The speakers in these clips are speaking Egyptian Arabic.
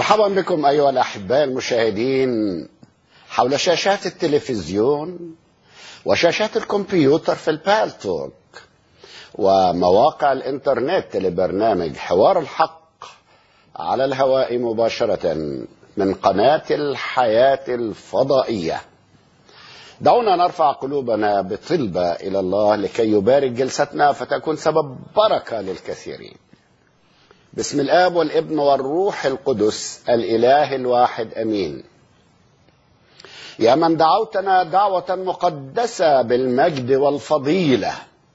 مرحبا بكم أيها الأحباء المشاهدين حول شاشات التلفزيون وشاشات الكمبيوتر في البالتوك ومواقع الإنترنت لبرنامج حوار الحق على الهواء مباشرة من قناة الحياة الفضائية دعونا نرفع قلوبنا بطلبة إلى الله لكي يبارك جلستنا فتكون سبب بركة للكثيرين بسم الآب والابن والروح القدس الإله الواحد أمين يا من دعوتنا دعوة مقدسة بالمجد والفضيلة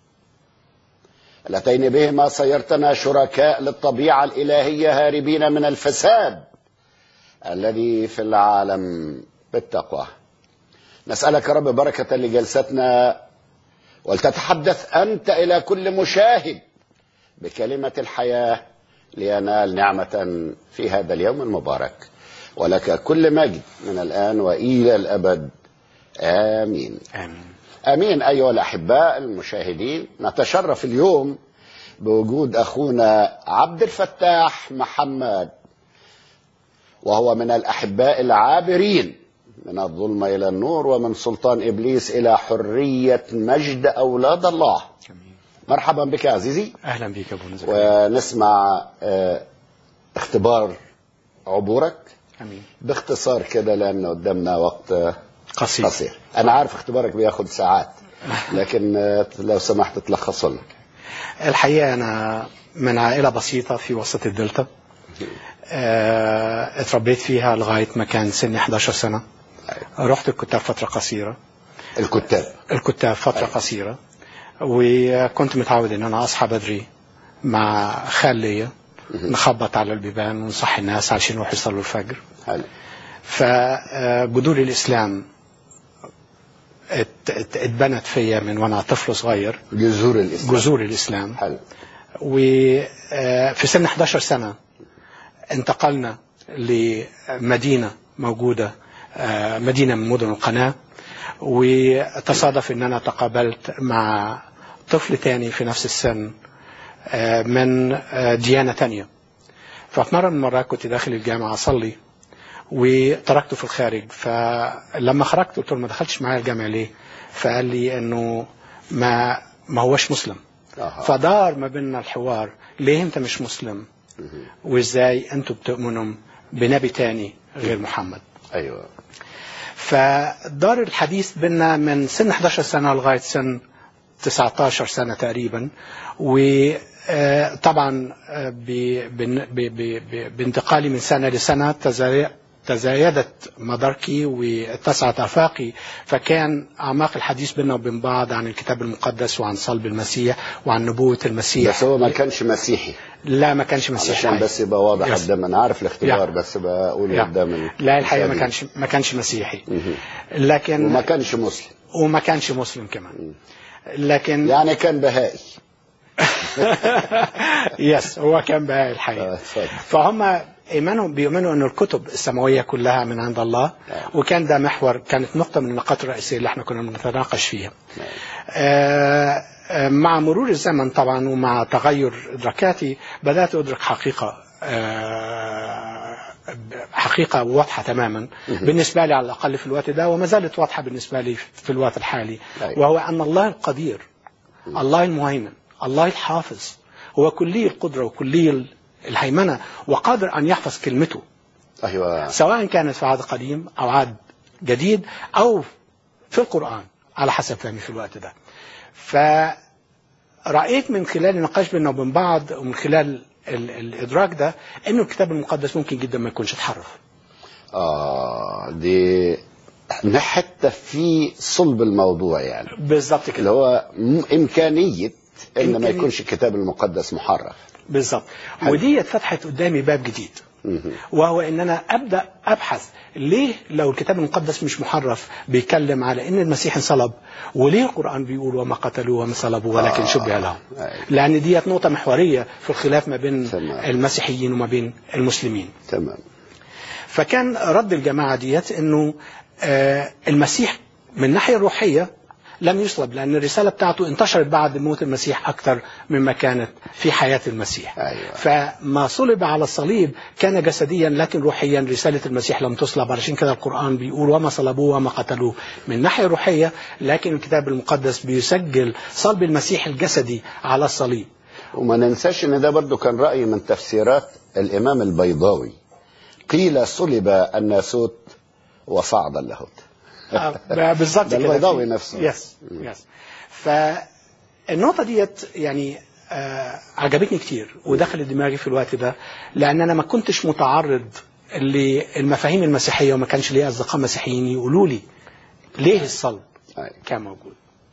اللتين بهما صيرتنا شركاء للطبيعة الإلهية هاربين من الفساد الذي في العالم بالتقوى نسألك رب بركة لجلستنا ولتتحدث أنت إلى كل مشاهد بكلمة الحياة لينال نعمة في هذا اليوم المبارك ولك كل مجد من الآن وإلى الأبد آمين آمين امين ايها الاحباء المشاهدين نتشرف اليوم بوجود اخونا عبد الفتاح محمد وهو من الاحباء العابرين من الظلمه الى النور ومن سلطان ابليس الى حريه مجد اولاد الله جميل. مرحبا بك يا عزيزي اهلا بك ابو زكريا ونسمع آه، اختبار عبورك امين باختصار كده لان قدامنا وقت آه، قصير قصير انا عارف اختبارك بياخد ساعات لكن آه، لو سمحت تلخصه لنا الحقيقه انا من عائله بسيطه في وسط الدلتا آه، اتربيت فيها لغايه ما كان سني 11 سنه رحت الكتاب فتره قصيره الكتاب الكتاب فتره قصيره وكنت متعود ان انا اصحى بدري مع خال ليا نخبط على البيبان ونصحي الناس علشان يروحوا يصلوا الفجر حلو فجذور الاسلام ات- ات- اتبنت فيا من وانا طفل صغير جذور الاسلام جذور الاسلام حلو وفي سن 11 سنه انتقلنا لمدينه موجوده آه، مدينه من مدن القناه وتصادف ان انا تقابلت مع طفل تاني في نفس السن آه، من آه، ديانه تانيه ففي مره من المرات كنت داخل الجامعه اصلي وتركته في الخارج فلما خرجت قلت له ما دخلتش معايا الجامعه ليه؟ فقال لي انه ما ما هوش مسلم أها. فدار ما بيننا الحوار ليه انت مش مسلم وازاي انتوا بتؤمنوا بنبي تاني غير محمد ايوه فدار الحديث بيننا من سن 11 سنة لغاية سن 19 سنة تقريبا وطبعا بانتقالي من سنة لسنة تزاي- تزايدت مداركي واتسعت آفاقي فكان أعماق الحديث بيننا وبين بعض عن الكتاب المقدس وعن صلب المسيح وعن نبوة المسيح بس هو ما كانش مسيحي لا ما كانش مسيحي عشان بس يبقى واضح يس. قدام انا عارف الاختبار يا. بس بقول يا. قدام ال- لا الحقيقة ما المشاهدين. كانش ما كانش مسيحي مهم. لكن وما كانش مسلم وما كانش مسلم كمان لكن يعني كان بهائي يس هو كان بهاء الحقيقة آه، اتفضل. فهم ايمانهم بيؤمنوا ان الكتب السماويه كلها من عند الله وكان ده محور كانت نقطه من النقاط الرئيسيه اللي احنا كنا بنتناقش فيها آه، آه، مع مرور الزمن طبعا ومع تغير ادراكاتي بدات ادرك حقيقه آه، حقيقة واضحة تماما بالنسبة لي على الأقل في الوقت ده وما زالت واضحة بالنسبة لي في الوقت الحالي أيوة. وهو أن الله القدير الله المهيمن الله الحافظ هو كلي القدرة وكلي الهيمنة وقادر أن يحفظ كلمته ايوه سواء كانت في عهد قديم أو عهد جديد أو في القرآن على حسب فهمي في الوقت ده فرأيت من خلال النقاش بيننا وبين بعض ومن خلال ال- الإدراك ده إنه الكتاب المقدس ممكن جدا ما يكونش اتحرف اه دي حتى في صلب الموضوع يعني بالظبط اللي كده هو م- امكانيه ان ما إمكانية. يكونش الكتاب المقدس محرف بالظبط حلو. ودي فتحت قدامي باب جديد مهم. وهو ان انا ابدا ابحث ليه لو الكتاب المقدس مش محرف بيتكلم على ان المسيح انصلب وليه القران بيقول وما قتلوه وما صلبوه ولكن آه. شبه لهم أيوة. لان ديت نقطه محوريه في الخلاف ما بين تمام. المسيحيين وما بين المسلمين تمام فكان رد الجماعه ديت انه آه، المسيح من الناحيه الروحيه لم يصلب لأن الرسالة بتاعته انتشرت بعد موت المسيح أكثر مما كانت في حياة المسيح أيوة. فما صلب على الصليب كان جسديا لكن روحيا رسالة المسيح لم تصلب علشان كده القرآن بيقول وما صلبوه وما قتلوه من ناحية روحية لكن الكتاب المقدس بيسجل صلب المسيح الجسدي على الصليب وما ننساش ان ده برضو كان رأي من تفسيرات الامام البيضاوي قيل صلب الناسوت وصعد اللاهوت آه، بالظبط ده كده البيضاوي في- نفسه. يس يس فالنقطة ديت يعني آه عجبتني كتير ودخلت دماغي في الوقت ده لأن أنا ما كنتش متعرض للمفاهيم المسيحية وما كانش لي أصدقاء مسيحيين يقولوا لي ليه الصلب أيوة. كان موجود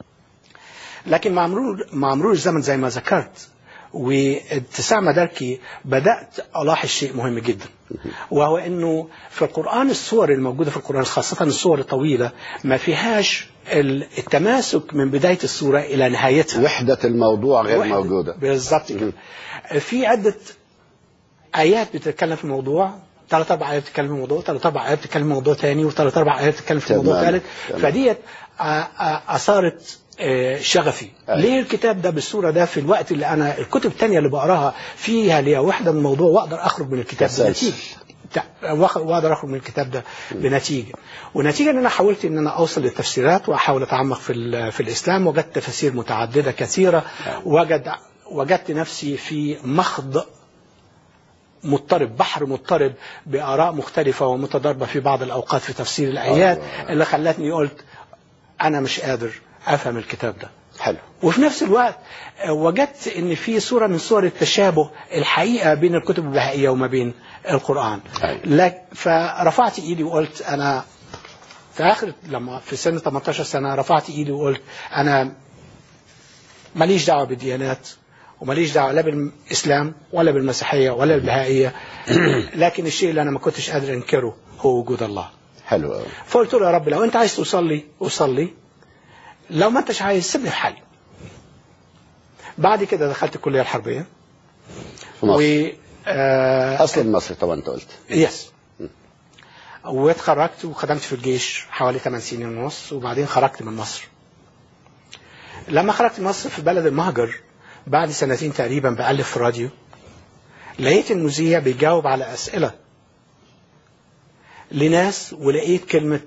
لكن مع مرور مع مرور الزمن زي ما ذكرت واتساع مداركي بدات الاحظ شيء مهم جدا وهو انه في القران الصور الموجوده في القران خاصه الصور الطويله ما فيهاش ال- التماسك من بدايه السوره الى نهايتها وحدة الموضوع غير واحد- موجودة بالظبط كده في عده ايات بتتكلم في الموضوع ثلاث اربع ايات بتتكلم في الموضوع ثلاث اربع ايات بتتكلم في موضوع ثاني وثلاث اربع ايات بتتكلم في موضوع تمام. ثالث تمام. فديت آه، آه، اثارت آه، شغفي أيوة. ليه الكتاب ده بالصوره ده في الوقت اللي انا الكتب الثانيه اللي بقراها فيها ليها وحده من الموضوع واقدر اخرج من الكتاب تسلسل. بنتيجه تع- واخ- واقدر اخرج من الكتاب ده بنتيجه ونتيجه ان انا حاولت ان انا اوصل للتفسيرات واحاول اتعمق في ال- في الاسلام وجدت تفاسير متعدده كثيره وجد وجدت نفسي في مخض مضطرب بحر مضطرب بآراء مختلفة ومتضاربة في بعض الأوقات في تفسير الآيات الله. اللي خلتني قلت أنا مش قادر أفهم الكتاب ده حلو وفي نفس الوقت آه، وجدت ان في صوره من صور التشابه الحقيقه بين الكتب البهائيه وما بين القران أيوة. لك فرفعت ايدي وقلت انا في اخر لما في سن 18 سنه رفعت ايدي وقلت انا ماليش دعوه بالديانات وماليش دعوه لا بالاسلام ولا بالمسيحيه ولا البهائيه لكن الشيء اللي انا ما كنتش قادر انكره هو وجود الله حلو قوي فقلت له يا رب لو انت عايز تصلي وصلي لو ما انتش عايز سيبني في حالي بعد كده دخلت الكليه الحربيه في مصر و آه اصل مصر طبعا انت قلت يس واتخرجت وخدمت في الجيش حوالي 8 سنين ونص وبعدين خرجت من مصر لما خرجت من مصر في بلد المهجر بعد سنتين تقريبا بألف في راديو لقيت المذيع بيجاوب على أسئلة لناس ولقيت كلمة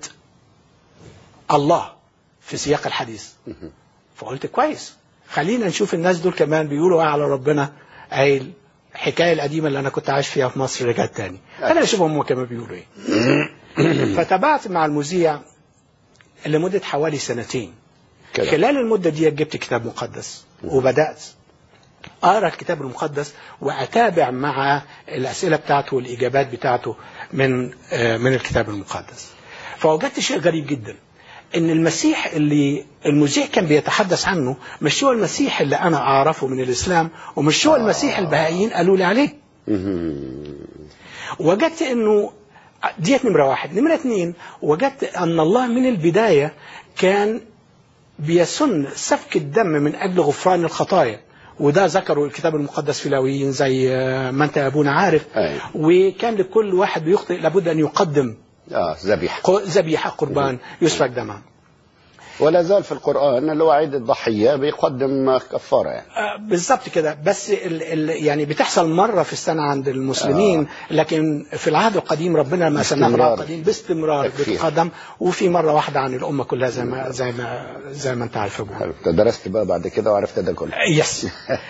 الله في سياق الحديث فقلت كويس خلينا نشوف الناس دول كمان بيقولوا ايه على ربنا اي الحكايه القديمه اللي انا كنت عايش فيها في مصر رجعت تاني خلينا نشوف هم كمان بيقولوا ايه فتابعت مع المذيع لمده حوالي سنتين كده خلال المده دي جبت كتاب مقدس وبدات اقرا الكتاب المقدس واتابع مع الاسئله بتاعته والاجابات بتاعته من آه، من الكتاب المقدس فوجدت شيء غريب جدا ان المسيح اللي المذيع كان بيتحدث عنه مش هو المسيح اللي انا اعرفه من الاسلام ومش هو المسيح البهائيين قالوا لي عليه مهم. وجدت انه ديت نمره واحد نمره اثنين وجدت ان الله من البدايه كان بيسن سفك الدم من اجل غفران الخطايا وده ذكره الكتاب المقدس في لاويين زي آه، ما انت يا ابونا عارف أيوة. وكان لكل واحد بيخطئ لابد ان يقدم اه ذبيحه ق- ذبيحه قربان يسفك دمها ولا زال في القران اللي هو عيد الضحيه بيقدم كفاره يعني آه، بالظبط كده بس ال ال يعني بتحصل مره في السنه عند المسلمين لكن في العهد القديم ربنا ما سماه في العهد باستمرار. القديم باستمرار تكفير. بتقدم وفي مره واحده عن الامه كلها زي ما زي ما زي ما انت عارف يا أبو. حلو انت درست بقى بعد كده وعرفت ده كله يس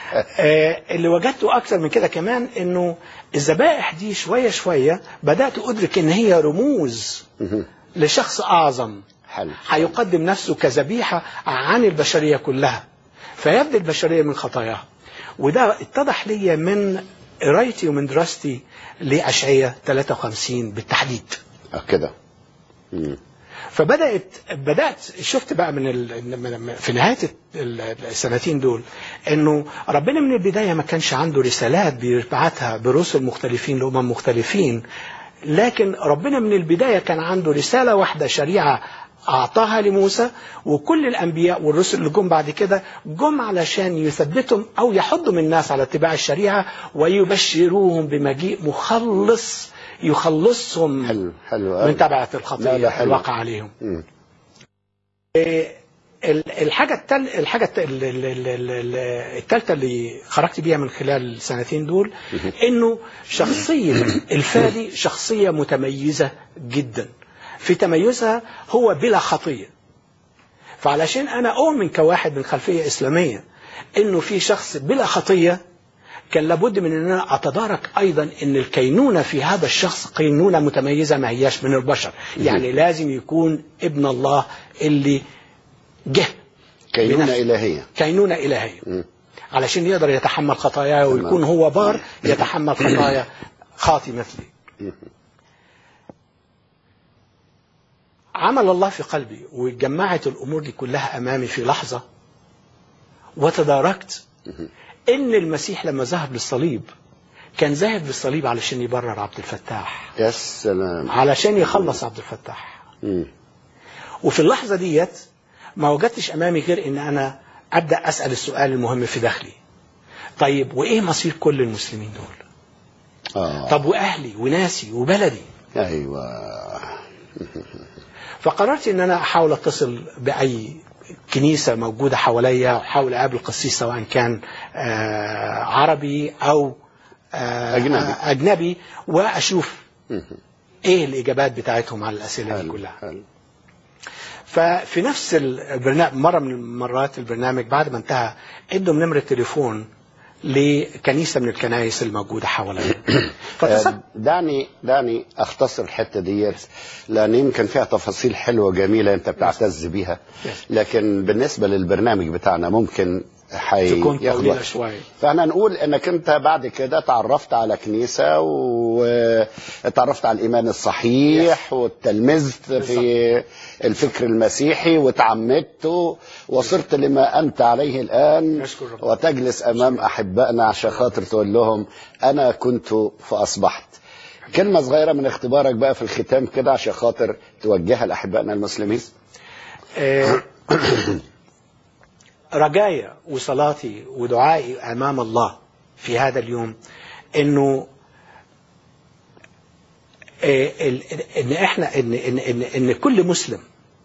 آه، اللي وجدته اكثر من كده كمان انه الذبائح دي شويه شويه بدات ادرك ان هي رموز مهم. لشخص اعظم حلو هيقدم نفسه كذبيحه عن البشريه كلها فيبدي البشريه من خطاياها وده اتضح لي من قرايتي ومن دراستي لاشعياء 53 بالتحديد اه كده مم. فبدات بدات شفت بقى من ال... من- في نهايه ال- السنتين دول انه ربنا من البدايه ما كانش عنده رسالات بيبعتها برسل مختلفين لامم مختلفين لكن ربنا من البدايه كان عنده رساله واحده شريعه اعطاها لموسى وكل الانبياء والرسل اللي جم بعد كده جم علشان يثبتهم او يحضوا الناس على اتباع الشريعه ويبشروهم بمجيء مخلص يخلصهم حلو حلو أوي. من تبعة لا، الخطية لا، حلو. الواقع عليهم مم. إيه، ال- الحاجة التل... الحاجة الت- ال- ال- ال- ال- ال- التالتة اللي خرجت بيها من خلال السنتين دول انه شخصية الفادي شخصية متميزة جدا في تميزها هو بلا خطية فعلشان انا اؤمن كواحد من خلفية اسلامية انه في شخص بلا خطية كان لابد من ان انا اتدارك ايضا ان الكينونه في هذا الشخص كينونه متميزه ما هياش من البشر يعني لازم يكون ابن الله اللي جه كينونة بنفسه. إلهية كينونه الهيه مم. علشان يقدر يتحمل خطاياه ويكون هو بار يتحمل خطايا خاطي مثلي عمل الله في قلبي وجمعت الامور دي كلها امامي في لحظه وتداركت ان المسيح لما ذهب للصليب كان ذاهب للصليب علشان يبرر عبد الفتاح يا سلام علشان يخلص عبد الفتاح مم. وفي اللحظه ديت ما وجدتش امامي غير ان انا ابدا اسال السؤال المهم في داخلي طيب وايه مصير كل المسلمين دول آه. طب واهلي وناسي وبلدي أيوة فقررت ان انا احاول اتصل باي كنيسه موجوده حواليا واحاول اقابل قسيس سواء كان آه، عربي او آه، أجنبي. آه، اجنبي واشوف مم. ايه الاجابات بتاعتهم على الاسئله دي حلو كلها حلو ففي نفس البرنامج مرة من مرات البرنامج بعد ما انتهى ادوا نمرة تليفون لكنيسة من الكنائس الموجودة حواليا فاتصلت آه، دعني دعني اختصر الحته ديت لان يمكن فيها تفاصيل حلوه جميله انت بتعتز بيها لكن بالنسبه للبرنامج بتاعنا ممكن حي تكون ياخد طويلة وقت. شوية فاحنا نقول انك انت بعد كده تعرفت على كنيسه وتعرفت على الايمان الصحيح وتلمذت في الفكر المسيحي وتعمدت وصرت لما انت عليه الان نشكر ربنا. وتجلس امام احبائنا عشان خاطر تقول لهم انا كنت فاصبحت كلمه صغيره من اختبارك بقى في الختام كده عشان خاطر توجهها لاحبائنا المسلمين آه، رجايا وصلاتي ودعائي امام الله في هذا اليوم انه آه، ال- ان احنا ان ان ان, إن كل مسلم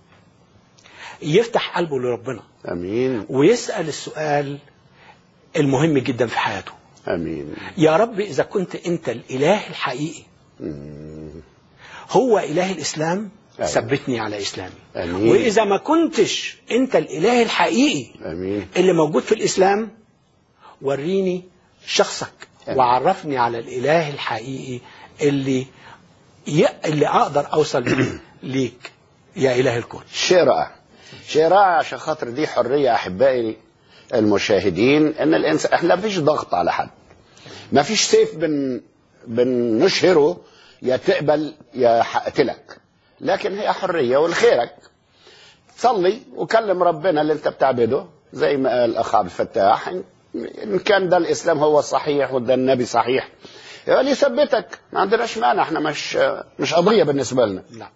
يفتح قلبه لربنا امين ويسال السؤال المهم جدا في حياته امين يا رب اذا كنت انت الاله الحقيقي مم. هو اله الاسلام أيوة. ثبتني على اسلامي امين واذا ما كنتش انت الاله الحقيقي امين اللي موجود في الإسلام وريني شخصك أمين. وعرفني على الإله الحقيقي اللي ي... اللي أقدر أوصل بيه ليك يا إله الكون شيء رائع شيء رائع عشان خاطر دي حريه احبائي المشاهدين ان الانسان احنا مفيش ضغط على حد ما فيش سيف بن بنشهره يا تقبل يا هقتلك لكن هي حريه ولخيرك صلي وكلم ربنا اللي انت بتعبده زي ما قال الاخ عبد الفتاح ان كان ده الاسلام هو الصحيح وده النبي صحيح يقول يثبتك ما عندناش مانع احنا مش مش قضيه بالنسبه لنا لا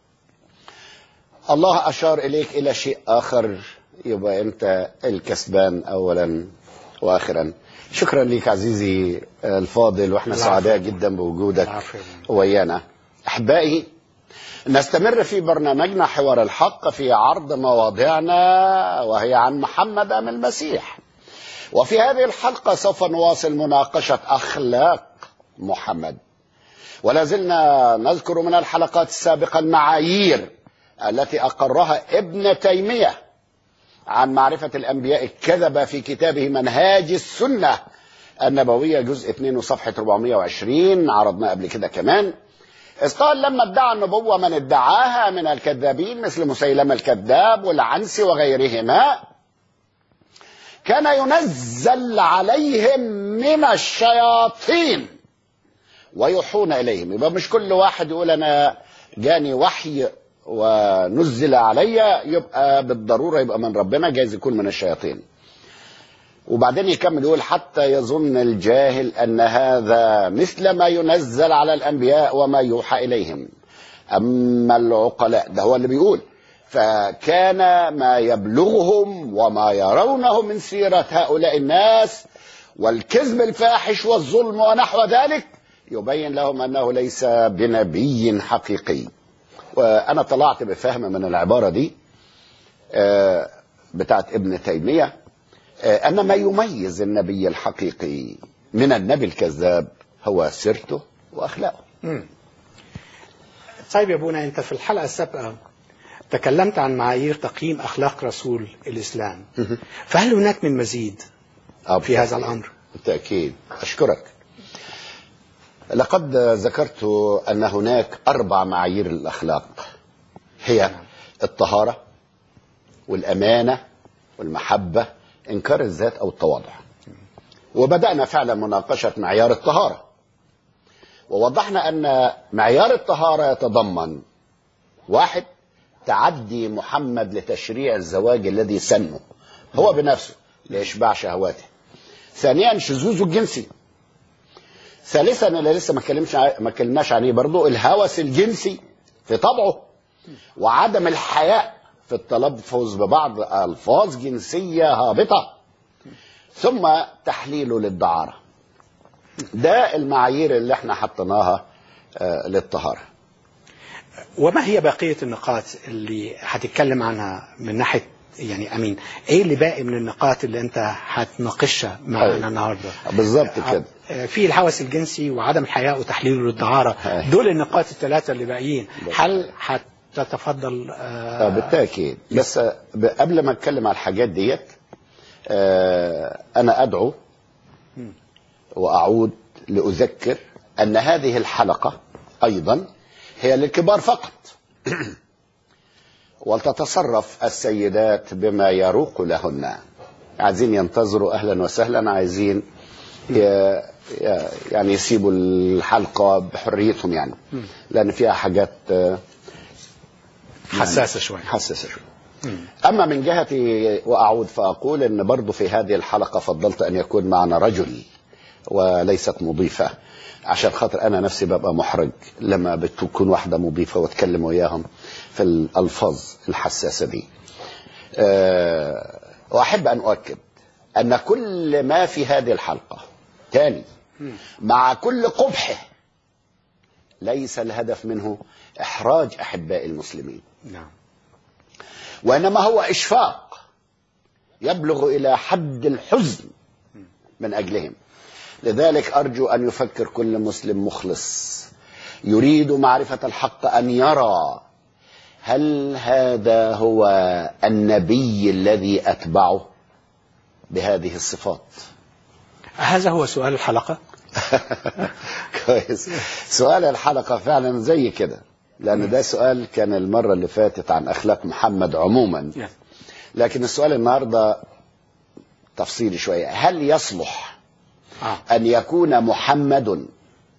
الله أشار إليك إلى شيء آخر يبقى أنت الكسبان أولا وآخرا شكرا لك عزيزي الفاضل وإحنا العفو. سعداء جدا بوجودك العفو. ويانا أحبائي نستمر في برنامجنا حوار الحق في عرض مواضيعنا وهي عن محمد أم المسيح وفي هذه الحلقة سوف نواصل مناقشة أخلاق محمد ولا زلنا نذكر من الحلقات السابقة المعايير التي أقرها ابن تيمية عن معرفة الأنبياء الكذبة في كتابه منهاج السنة النبوية جزء 2 وصفحة 420 عرضنا قبل كده كمان إذ قال لما ادعى النبوة من ادعاها من الكذابين مثل مسيلمة الكذاب والعنسي وغيرهما كان ينزل عليهم من الشياطين ويوحون إليهم يبقى مش كل واحد يقول أنا جاني وحي ونزل علي يبقى بالضرورة يبقى من ربنا جايز يكون من الشياطين وبعدين يكمل يقول حتى يظن الجاهل أن هذا مثل ما ينزل على الأنبياء وما يوحى إليهم أما العقلاء ده هو اللي بيقول فكان ما يبلغهم وما يرونه من سيرة هؤلاء الناس والكذب الفاحش والظلم ونحو ذلك يبين لهم أنه ليس بنبي حقيقي وأنا طلعت بفهم من العبارة دي آه، بتاعت ابن تيمية آه، أن ما يميز النبي الحقيقي من النبي الكذاب هو سيرته وأخلاقه مم. طيب يا ابونا انت في الحلقه السابقه تكلمت عن معايير تقييم اخلاق رسول الاسلام فهل هناك من مزيد آه، في هذا بالتأكيد. الامر بالتأكيد أشكرك لقد ذكرت أن هناك أربع معايير الأخلاق هي الطهارة والأمانة والمحبة إنكار الذات أو التواضع وبدأنا فعلا مناقشة معيار الطهارة ووضحنا أن معيار الطهارة يتضمن واحد تعدي محمد لتشريع الزواج الذي سنه هو بنفسه لإشباع شهواته ثانيا شذوذه الجنسي ثالثا اللي لسه ما اتكلمش ع- ما اتكلمناش عليه برضه الهوس الجنسي في طبعه وعدم الحياء في التلفظ ببعض الفاظ جنسيه هابطه ثم تحليله للدعاره ده المعايير اللي احنا حطيناها آه، للطهاره وما هي بقيه النقاط اللي هتتكلم عنها من ناحيه يعني امين ايه اللي باقي من النقاط اللي انت هتناقشها معنا أيوة. النهارده بالظبط كده آه، في الهوس الجنسي وعدم الحياء وتحليله للدعاره أيوة. دول النقاط الثلاثه اللي باقيين هل هتتفضل آه آه بالتاكيد بس آه، ب- قبل ما اتكلم على الحاجات ديت آه انا ادعو واعود لاذكر ان هذه الحلقه ايضا هي للكبار فقط ولتتصرف السيدات بما يروق لهن عايزين ينتظروا اهلا وسهلا عايزين ي- ي- يعني يسيبوا الحلقه بحريتهم يعني لان فيها حاجات آه، حساسه شويه حساسه شوي اما من جهتي واعود فاقول ان برضو في هذه الحلقه فضلت ان يكون معنا رجل وليست مضيفه عشان خاطر انا نفسي ببقى محرج لما بتكون واحده مضيفه واتكلم وياهم في الالفاظ الحساسه دي أه واحب ان اؤكد ان كل ما في هذه الحلقه تاني مع كل قبحه ليس الهدف منه احراج احباء المسلمين نعم وانما هو اشفاق يبلغ الى حد الحزن من اجلهم لذلك ارجو ان يفكر كل مسلم مخلص يريد معرفه الحق ان يرى هل هذا هو النبي الذي اتبعه بهذه الصفات هذا هو سؤال الحلقه كويس سؤال الحلقه فعلا زي كده لان ده سؤال كان المره اللي فاتت عن اخلاق محمد عموما نعم. لكن السؤال النهارده تفصيلي شويه هل يصلح آه. ان يكون محمد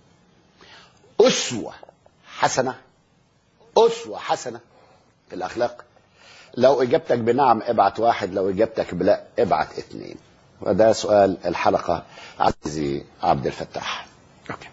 اسوه حسنه اسوه حسنه في الاخلاق لو اجابتك بنعم ابعت واحد لو اجابتك بلا ابعت اثنين وده سؤال الحلقه عزيزي عبد الفتاح أوكي.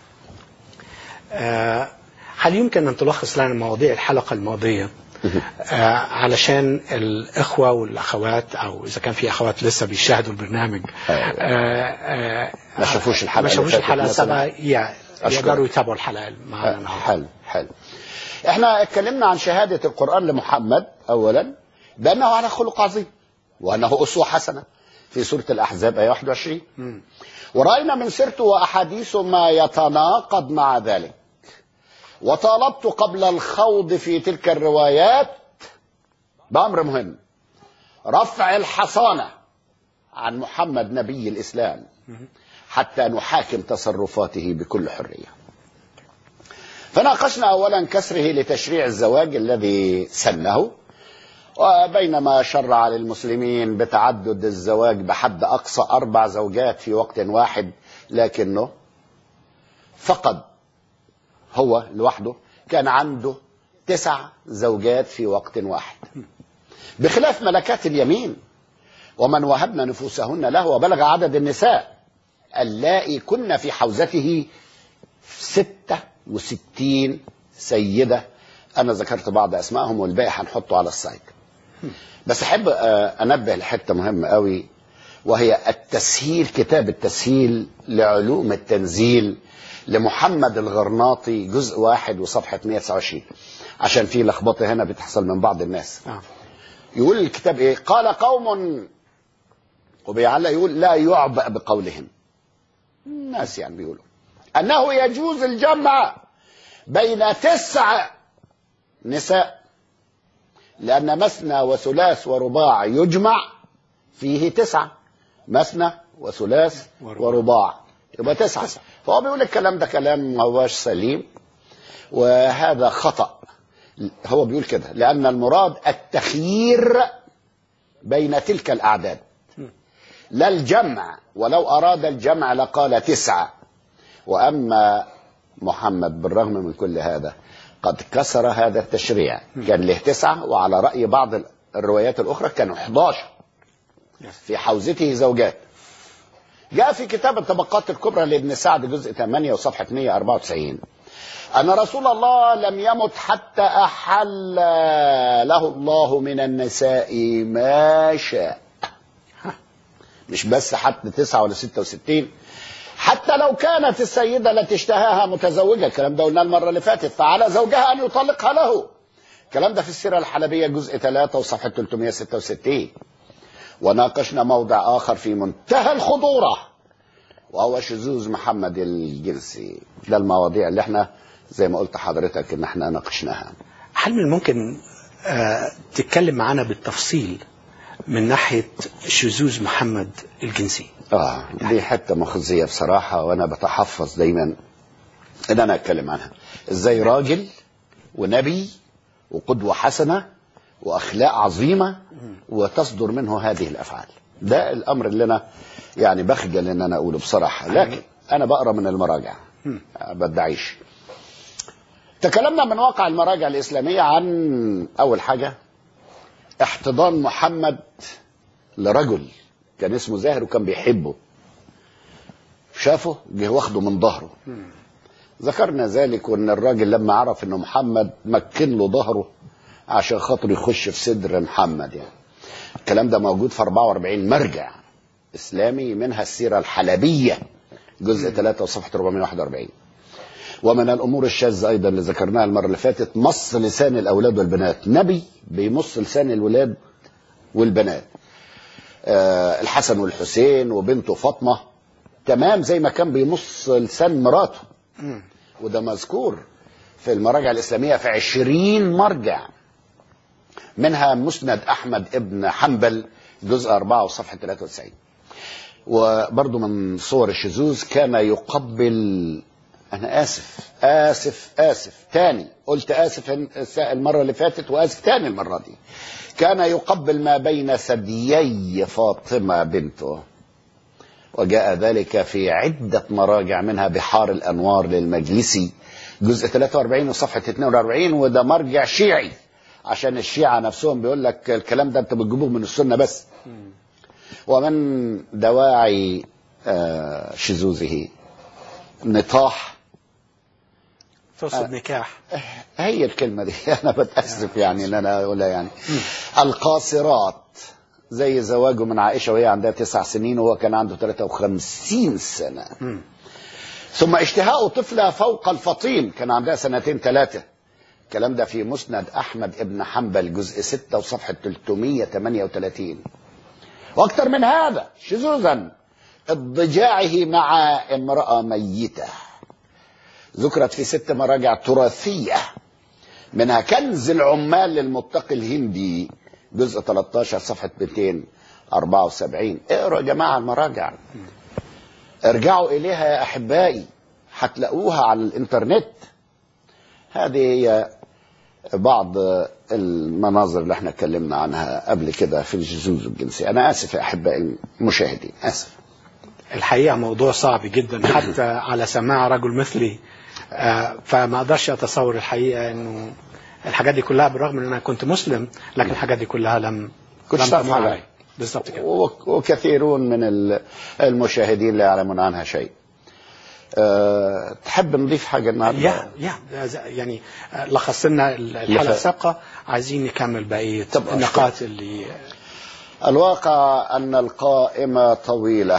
آه، هل يمكن أن تلخص لنا مواضيع الحلقة الماضية آه، علشان الإخوة والأخوات أو إذا كان في أخوات لسه بيشاهدوا البرنامج آه، آه، ما شافوش الحلقة ما اللي شافوش فاتت الحلقة مثلاً؟ السابقة يا- أشكرك. يقدروا يتابعوا الحلقة معنا النهارده حلو حلو احنا اتكلمنا عن شهادة القرآن لمحمد أولا بأنه على خلق عظيم وأنه أسوة حسنة في سورة الأحزاب آية 21 ورأينا من سيرته وأحاديثه ما يتناقض مع ذلك وطالبت قبل الخوض في تلك الروايات بأمر مهم رفع الحصانة عن محمد نبي الإسلام حتى نحاكم تصرفاته بكل حرية فناقشنا اولا كسره لتشريع الزواج الذي سنه وبينما شرع للمسلمين بتعدد الزواج بحد اقصى اربع زوجات في وقت واحد لكنه فقد هو لوحده كان عنده تسع زوجات في وقت واحد بخلاف ملكات اليمين ومن وهبنا نفوسهن له وبلغ عدد النساء اللائي كن في حوزته ستة وستين سيدة أنا ذكرت بعض أسمائهم والباقي هنحطه على السايت بس أحب آه، أنبه لحتة مهمة قوي وهي التسهيل كتاب التسهيل لعلوم التنزيل لمحمد الغرناطي جزء واحد وصفحة 129 عشان في لخبطة هنا بتحصل من بعض الناس آه. يقول الكتاب ايه قال قوم وبيعلق يقول لا يعبأ بقولهم الناس يعني بيقولوا انه يجوز الجمع بين تسع نساء لان مثنى وثلاث ورباع يجمع فيه تسعه مثنى وثلاث ورباع. ورباع يبقى تسعه فهو بيقول الكلام ده كلام ما هوش سليم وهذا خطأ هو بيقول كده لأن المراد التخيير بين تلك الأعداد لا الجمع ولو أراد الجمع لقال تسعة وأما محمد بالرغم من كل هذا قد كسر هذا التشريع كان له تسعة وعلى رأي بعض الروايات الأخرى كانوا 11 في حوزته زوجات جاء في كتاب الطبقات الكبرى لابن سعد جزء 8 وصفحة 194 أن رسول الله لم يمت حتى أحل له الله من النساء ما شاء مش بس حتى تسعة ولا ستة وستين حتى لو كانت السيدة التي اشتهاها متزوجة الكلام ده قلنا المرة اللي فاتت فعلى زوجها أن يطلقها له الكلام ده في السيرة الحلبية جزء 3 وصفحة 366 وناقشنا موضع آخر في منتهى الخطورة وهو شذوذ محمد الجنسي ده المواضيع اللي احنا زي ما قلت حضرتك ان احنا ناقشناها هل من الممكن آه، تتكلم معانا بالتفصيل من ناحية شذوذ محمد الجنسي اه دي حته مخزيه بصراحه وانا بتحفظ دايما ان انا اتكلم عنها ازاي راجل ونبي وقدوه حسنه واخلاق عظيمه وتصدر منه هذه الافعال ده الامر اللي انا يعني بخجل ان انا اقوله بصراحه لكن انا بقرا من المراجع آه، بدعيش تكلمنا من واقع المراجع الاسلاميه عن اول حاجه احتضان محمد لرجل كان اسمه زاهر وكان بيحبه شافه جه واخده من ظهره ذكرنا ذلك وان الراجل لما عرف ان محمد مكن له ظهره عشان خاطر يخش في صدر محمد يعني الكلام ده موجود في 44 مرجع اسلامي منها السيره الحلبيه جزء 3 وصفحه 441 ومن الامور الشاذه ايضا اللي ذكرناها المره اللي فاتت مص لسان الاولاد والبنات نبي بيمص لسان الولاد والبنات آه، الحسن والحسين وبنته فاطمه تمام زي ما كان بيمص لسان مراته وده مذكور في المراجع الإسلامية في عشرين مرجع منها مسند أحمد ابن حنبل جزء أربعة وصفحة 93 وبرضه من صور الشذوذ كان يقبل أنا آسف آسف آسف تاني قلت آسف المرة اللي فاتت وآسف تاني المرة دي كان يقبل ما بين ثديي فاطمة بنته وجاء ذلك في عدة مراجع منها بحار الأنوار للمجلسي جزء 43 وصفحة 42 وده مرجع شيعي عشان الشيعة نفسهم بيقول لك الكلام ده انت بتجيبوه من السنة بس ومن دواعي آه، شذوذه نطاح تقصد نكاح هي الكلمة دي أنا بتأسف يعني إن أنا أقولها يعني القاصرات زي زواجه من عائشة وهي عندها تسع سنين وهو كان عنده 53 سنة ثم اشتهاء طفلة فوق الفطيم كان عندها سنتين ثلاثة الكلام ده في مسند أحمد ابن حنبل جزء 6 وصفحة 338 وأكثر من هذا شذوذا اضجاعه مع امرأة ميتة ذكرت في ست مراجع تراثية منها كنز العمال للمتقي الهندي جزء 13 صفحة 274 اقروا يا جماعة المراجع ارجعوا إليها يا أحبائي هتلاقوها على الإنترنت هذه هي بعض المناظر اللي احنا اتكلمنا عنها قبل كده في الجذوذ الجنسي أنا آسف يا أحبائي المشاهدين آسف الحقيقة موضوع صعب جدا حتى على سماع رجل مثلي آه، فما اقدرش اتصور الحقيقة انه الحاجات دي كلها بالرغم ان انا كنت مسلم لكن الحاجات دي كلها لم كنتش لم تعرف تمر عنها. علي بالظبط كده وك- وكثيرون من ال- المشاهدين لا يعلمون عنها شيء أه تحب نضيف حاجة النهاردة يا يا يعني آه، لخص لنا الحلقة لف- السابقة عايزين نكمل بقية طب النقاط اللي الواقع أن القائمة طويلة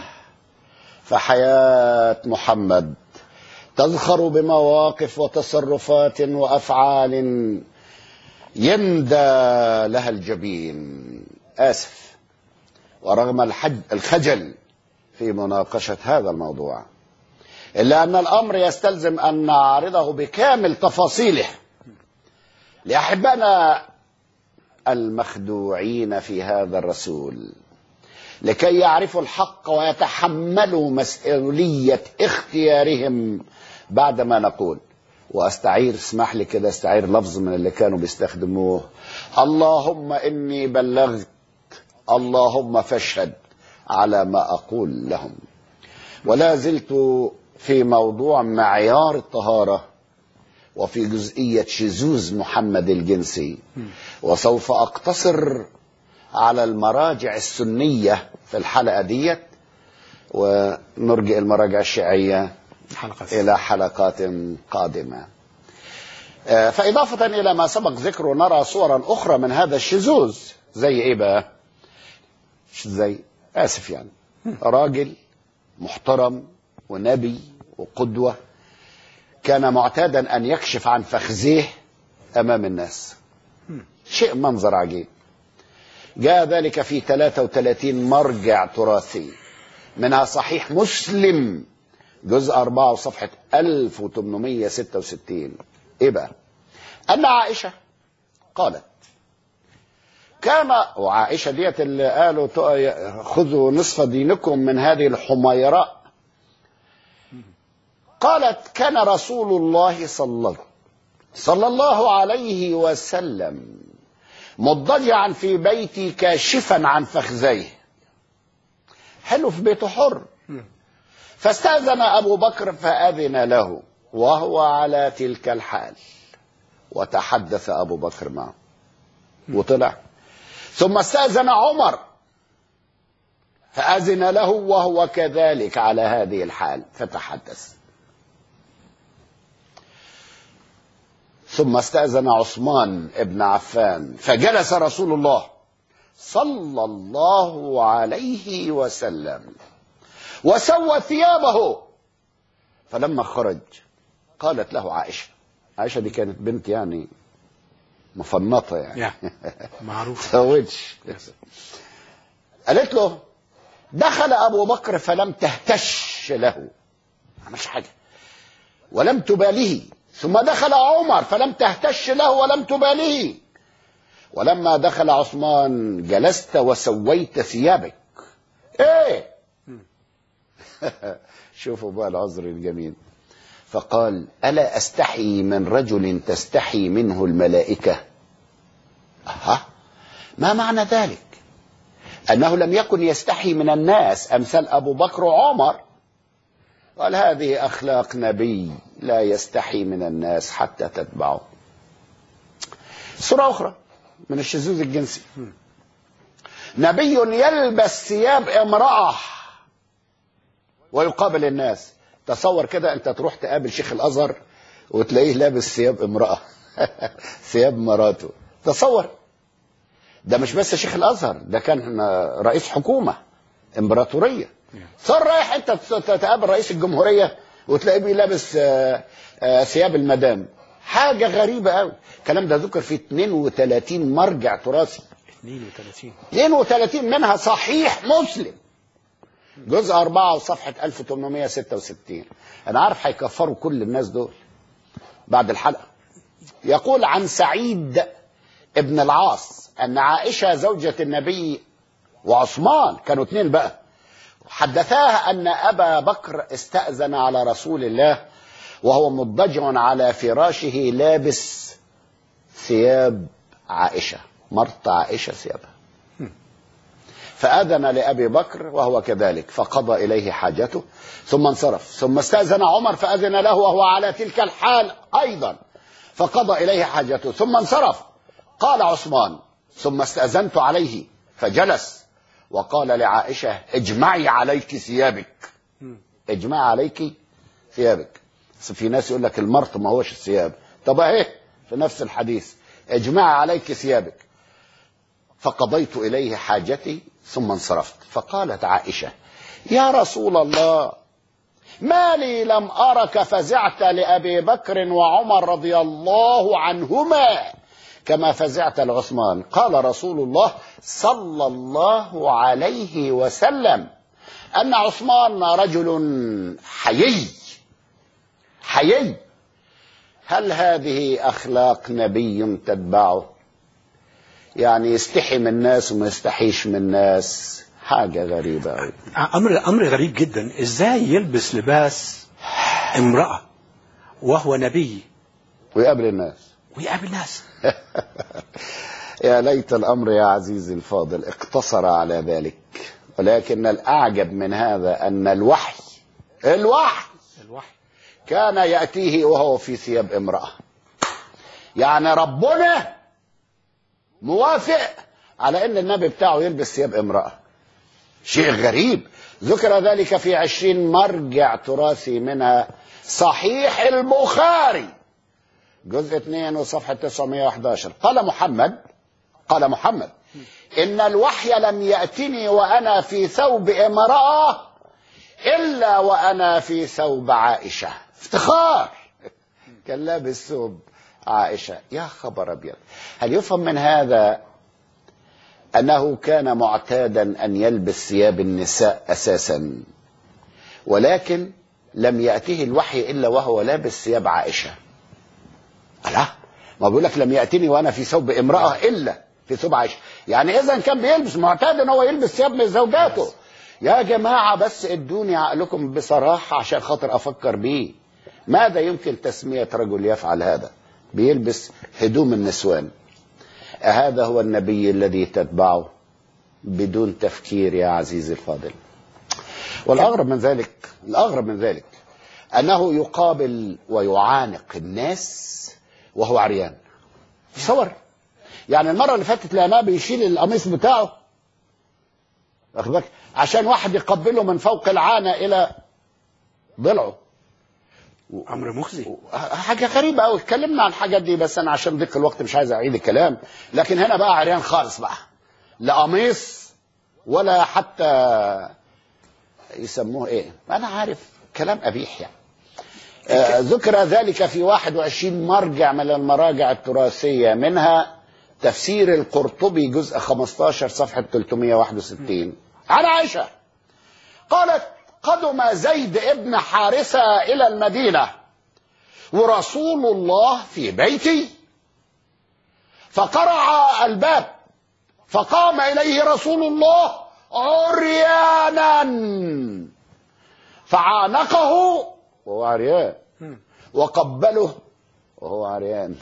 فحياة محمد تزخر بمواقف وتصرفات وأفعال يندى لها الجبين آسف ورغم الحج الخجل في مناقشة هذا الموضوع إلا أن الأمر يستلزم أن نعرضه بكامل تفاصيله لأحبائنا المخدوعين في هذا الرسول لكي يعرفوا الحق ويتحملوا مسؤولية اختيارهم بعد ما نقول واستعير اسمح لي كده استعير لفظ من اللي كانوا بيستخدموه اللهم اني بلغت اللهم فاشهد على ما اقول لهم ولا زلت في موضوع معيار الطهاره وفي جزئيه شذوذ محمد الجنسي وسوف اقتصر على المراجع السنيه في الحلقه ديت ونرجئ المراجع الشيعيه حلقة إلى حلقات قادمة آه، فإضافة إلى ما سبق ذكره نرى صورا أخرى من هذا الشذوذ زي إيه بقى زي آسف يعني راجل محترم ونبي وقدوة كان معتادا أن يكشف عن فخذيه أمام الناس شيء منظر عجيب جاء ذلك في 33 مرجع تراثي منها صحيح مسلم جزء 4 وصفحة 1866 ايه بقى ان عائشة قالت كان وعائشة ديت اللي قالوا تق- خذوا نصف دينكم من هذه الحميراء قالت كان رسول الله صلى صلى الله عليه وسلم مضجعا في بيتي كاشفا عن فخذيه حلو في بيته حر فاستأذن أبو بكر فأذن له وهو على تلك الحال وتحدث أبو بكر معه وطلع ثم استأذن عمر فأذن له وهو كذلك على هذه الحال فتحدث ثم استأذن عثمان ابن عفان فجلس رسول الله صلى الله عليه وسلم وسوى ثيابه فلما خرج قالت له عائشة عائشة دي كانت بنت يعني مفنطة يعني يا معروف تزوجش قالت له دخل أبو بكر فلم تهتش له ما عملش حاجة ولم تباليه ثم دخل عمر فلم تهتش له ولم تباليه ولما دخل عثمان جلست وسويت ثيابك ايه شوفوا بقى العذر الجميل فقال الا استحي من رجل تستحي منه الملائكه أها ما معنى ذلك انه لم يكن يستحي من الناس امثال ابو بكر وعمر قال هذه اخلاق نبي لا يستحي من الناس حتى تتبعه صوره اخرى من الشذوذ الجنسي نبي يلبس ثياب امراه ويقابل الناس تصور كده انت تروح تقابل شيخ الازهر وتلاقيه لابس ثياب امراه ثياب مراته تصور ده مش بس شيخ الازهر ده كان رئيس حكومه امبراطوريه صار رايح انت تقابل رئيس الجمهوريه وتلاقيه بيلابس آه، آه، ثياب المدام حاجه غريبه قوي الكلام ده ذكر في 32 مرجع تراثي 32 32 منها صحيح مسلم جزء 4 وصفحة 1866 أنا عارف هيكفروا كل الناس دول بعد الحلقة يقول عن سعيد ابن العاص أن عائشة زوجة النبي وعثمان كانوا اتنين بقى حدثاها أن أبا بكر استأذن على رسول الله وهو مضطجع على فراشه لابس ثياب عائشة مرت عائشة ثيابها فأذن لأبي بكر وهو كذلك فقضى إليه حاجته ثم انصرف ثم استأذن عمر فأذن له وهو على تلك الحال أيضا فقضى إليه حاجته ثم انصرف قال عثمان ثم استأذنت عليه فجلس وقال لعائشة اجمعي عليك ثيابك اجمعي عليك ثيابك بس في ناس يقول لك المرط ما هوش الثياب طب ايه في نفس الحديث اجمعي عليك ثيابك فقضيت إليه حاجتي ثم انصرفت فقالت عائشة يا رسول الله ما لي لم أرك فزعت لأبي بكر وعمر رضي الله عنهما كما فزعت لعثمان قال رسول الله صلى الله عليه وسلم أن عثمان رجل حيي حيي هل هذه أخلاق نبي تتبعه يعني يستحي من الناس وما يستحيش من الناس حاجة غريبة أوي امر امر غريب جدا ازاي يلبس لباس امراه وهو نبي ويقابل الناس ويقابل ناس يا ليت الأمر يا عزيزي الفاضل اقتصر على ذلك ولكن الأعجب من هذا أن الوحي الوحي الوحي كان يأتيه وهو في ثياب امرأة يعني ربنا موافق على أن النبي بتاعه يلبس ثياب امرأة شيء غريب ذكر ذلك في عشرين مرجع تراثي منها صحيح البخاري جزء 2 وصفحة 911 قال محمد قال محمد إن الوحي لم يأتني وأنا في ثوب امرأة إلا وأنا في ثوب عائشة افتخار كان لابس ثوب عائشة يا خبر أبيض هل يفهم من هذا أنه كان معتادا أن يلبس ثياب النساء أساسا ولكن لم يأته الوحي إلا وهو لابس ثياب عائشة لا ما بيقول لك لم يأتني وأنا في ثوب امرأة إلا في ثوب عائشة يعني إذا كان بيلبس معتاد أن هو يلبس ثياب من زوجاته يا جماعة بس ادوني عقلكم بصراحة عشان خاطر أفكر بيه ماذا يمكن تسمية رجل يفعل هذا بيلبس هدوم النسوان أهذا هو النبي الذي تتبعه بدون تفكير يا عزيزي الفاضل والأغرب من ذلك الأغرب من ذلك أنه يقابل ويعانق الناس وهو عريان تصور يعني المرة اللي فاتت لقيناه بيشيل القميص بتاعه واخد بالك عشان واحد يقبله من فوق العانة إلى ضلعه امر مخزي حاجة غريبة أوي اتكلمنا عن الحاجات دي بس أنا عشان ضيق الوقت مش عايز أعيد الكلام لكن هنا بقى عريان خالص بقى لا قميص ولا حتى يسموه إيه أنا عارف كلام قبيح يعني آه، ذكر ذلك في 21 مرجع من المراجع التراثية منها تفسير القرطبي جزء 15 صفحة 361 عن عائشة قالت قدم زيد ابن حارثة إلى المدينة ورسول الله في بيتي فقرع الباب فقام إليه رسول الله عريانا فعانقه وهو عريان وقبله وهو عريان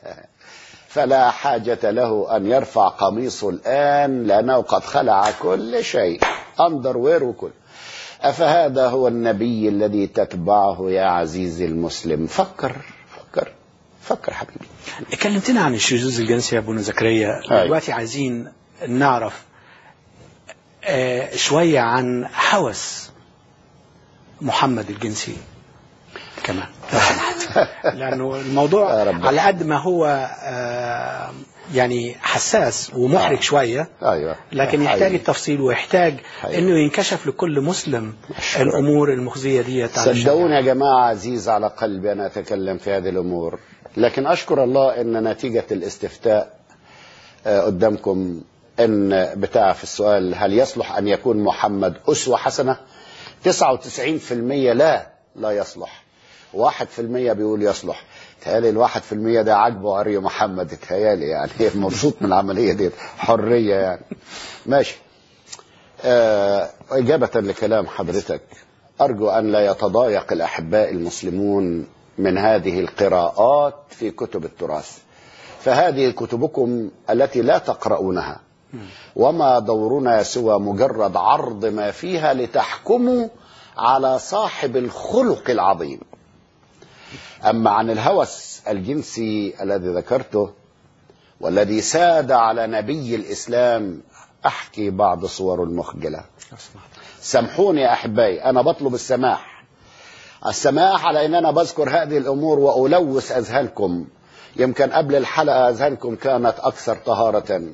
فلا حاجة له أن يرفع قميصه الآن لأنه قد خلع كل شيء أندر وير وكل أفهذا هو النبي الذي تتبعه يا عزيزي المسلم فكر فكر فكر حبيبي اتكلمتنا عن الشذوذ الجنسي يا ابونا زكريا أيوة. دلوقتي عايزين نعرف آه، شوية عن هوس محمد الجنسي كمان لو سمحت. لأنه الموضوع يا رب. على قد ما هو آه، يعني حساس ومحرج آه. شوية أيوة لكن يحتاج حقيقي. التفصيل ويحتاج حقيقي. انه ينكشف لكل مسلم الامور المخزيه ديت على صدقوني يا جماعة عزيز على قلبي أنا أتكلم في هذه الأمور لكن أشكر الله أن نتيجة الاستفتاء آه، قدامكم أن بتاع في السؤال هل يصلح أن يكون محمد أسوة حسنة 99% لا لا يصلح واحد في المية بيقول يصلح تهيالي الواحد في المية ده عاجبه عري محمد تهيالي يعني مبسوط من العملية دي حرية يعني ماشي آه، إجابة لكلام حضرتك أرجو أن لا يتضايق الأحباء المسلمون من هذه القراءات في كتب التراث فهذه كتبكم التي لا تقرؤونها وما دورنا سوى مجرد عرض ما فيها لتحكموا على صاحب الخلق العظيم أما عن الهوس الجنسي الذي ذكرته والذي ساد على نبي الإسلام أحكي بعض صور المخجلة سامحوني يا أحبائي أنا بطلب السماح السماح على أن أنا بذكر هذه الأمور وألوث أذهانكم يمكن قبل الحلقة أذهانكم كانت أكثر طهارة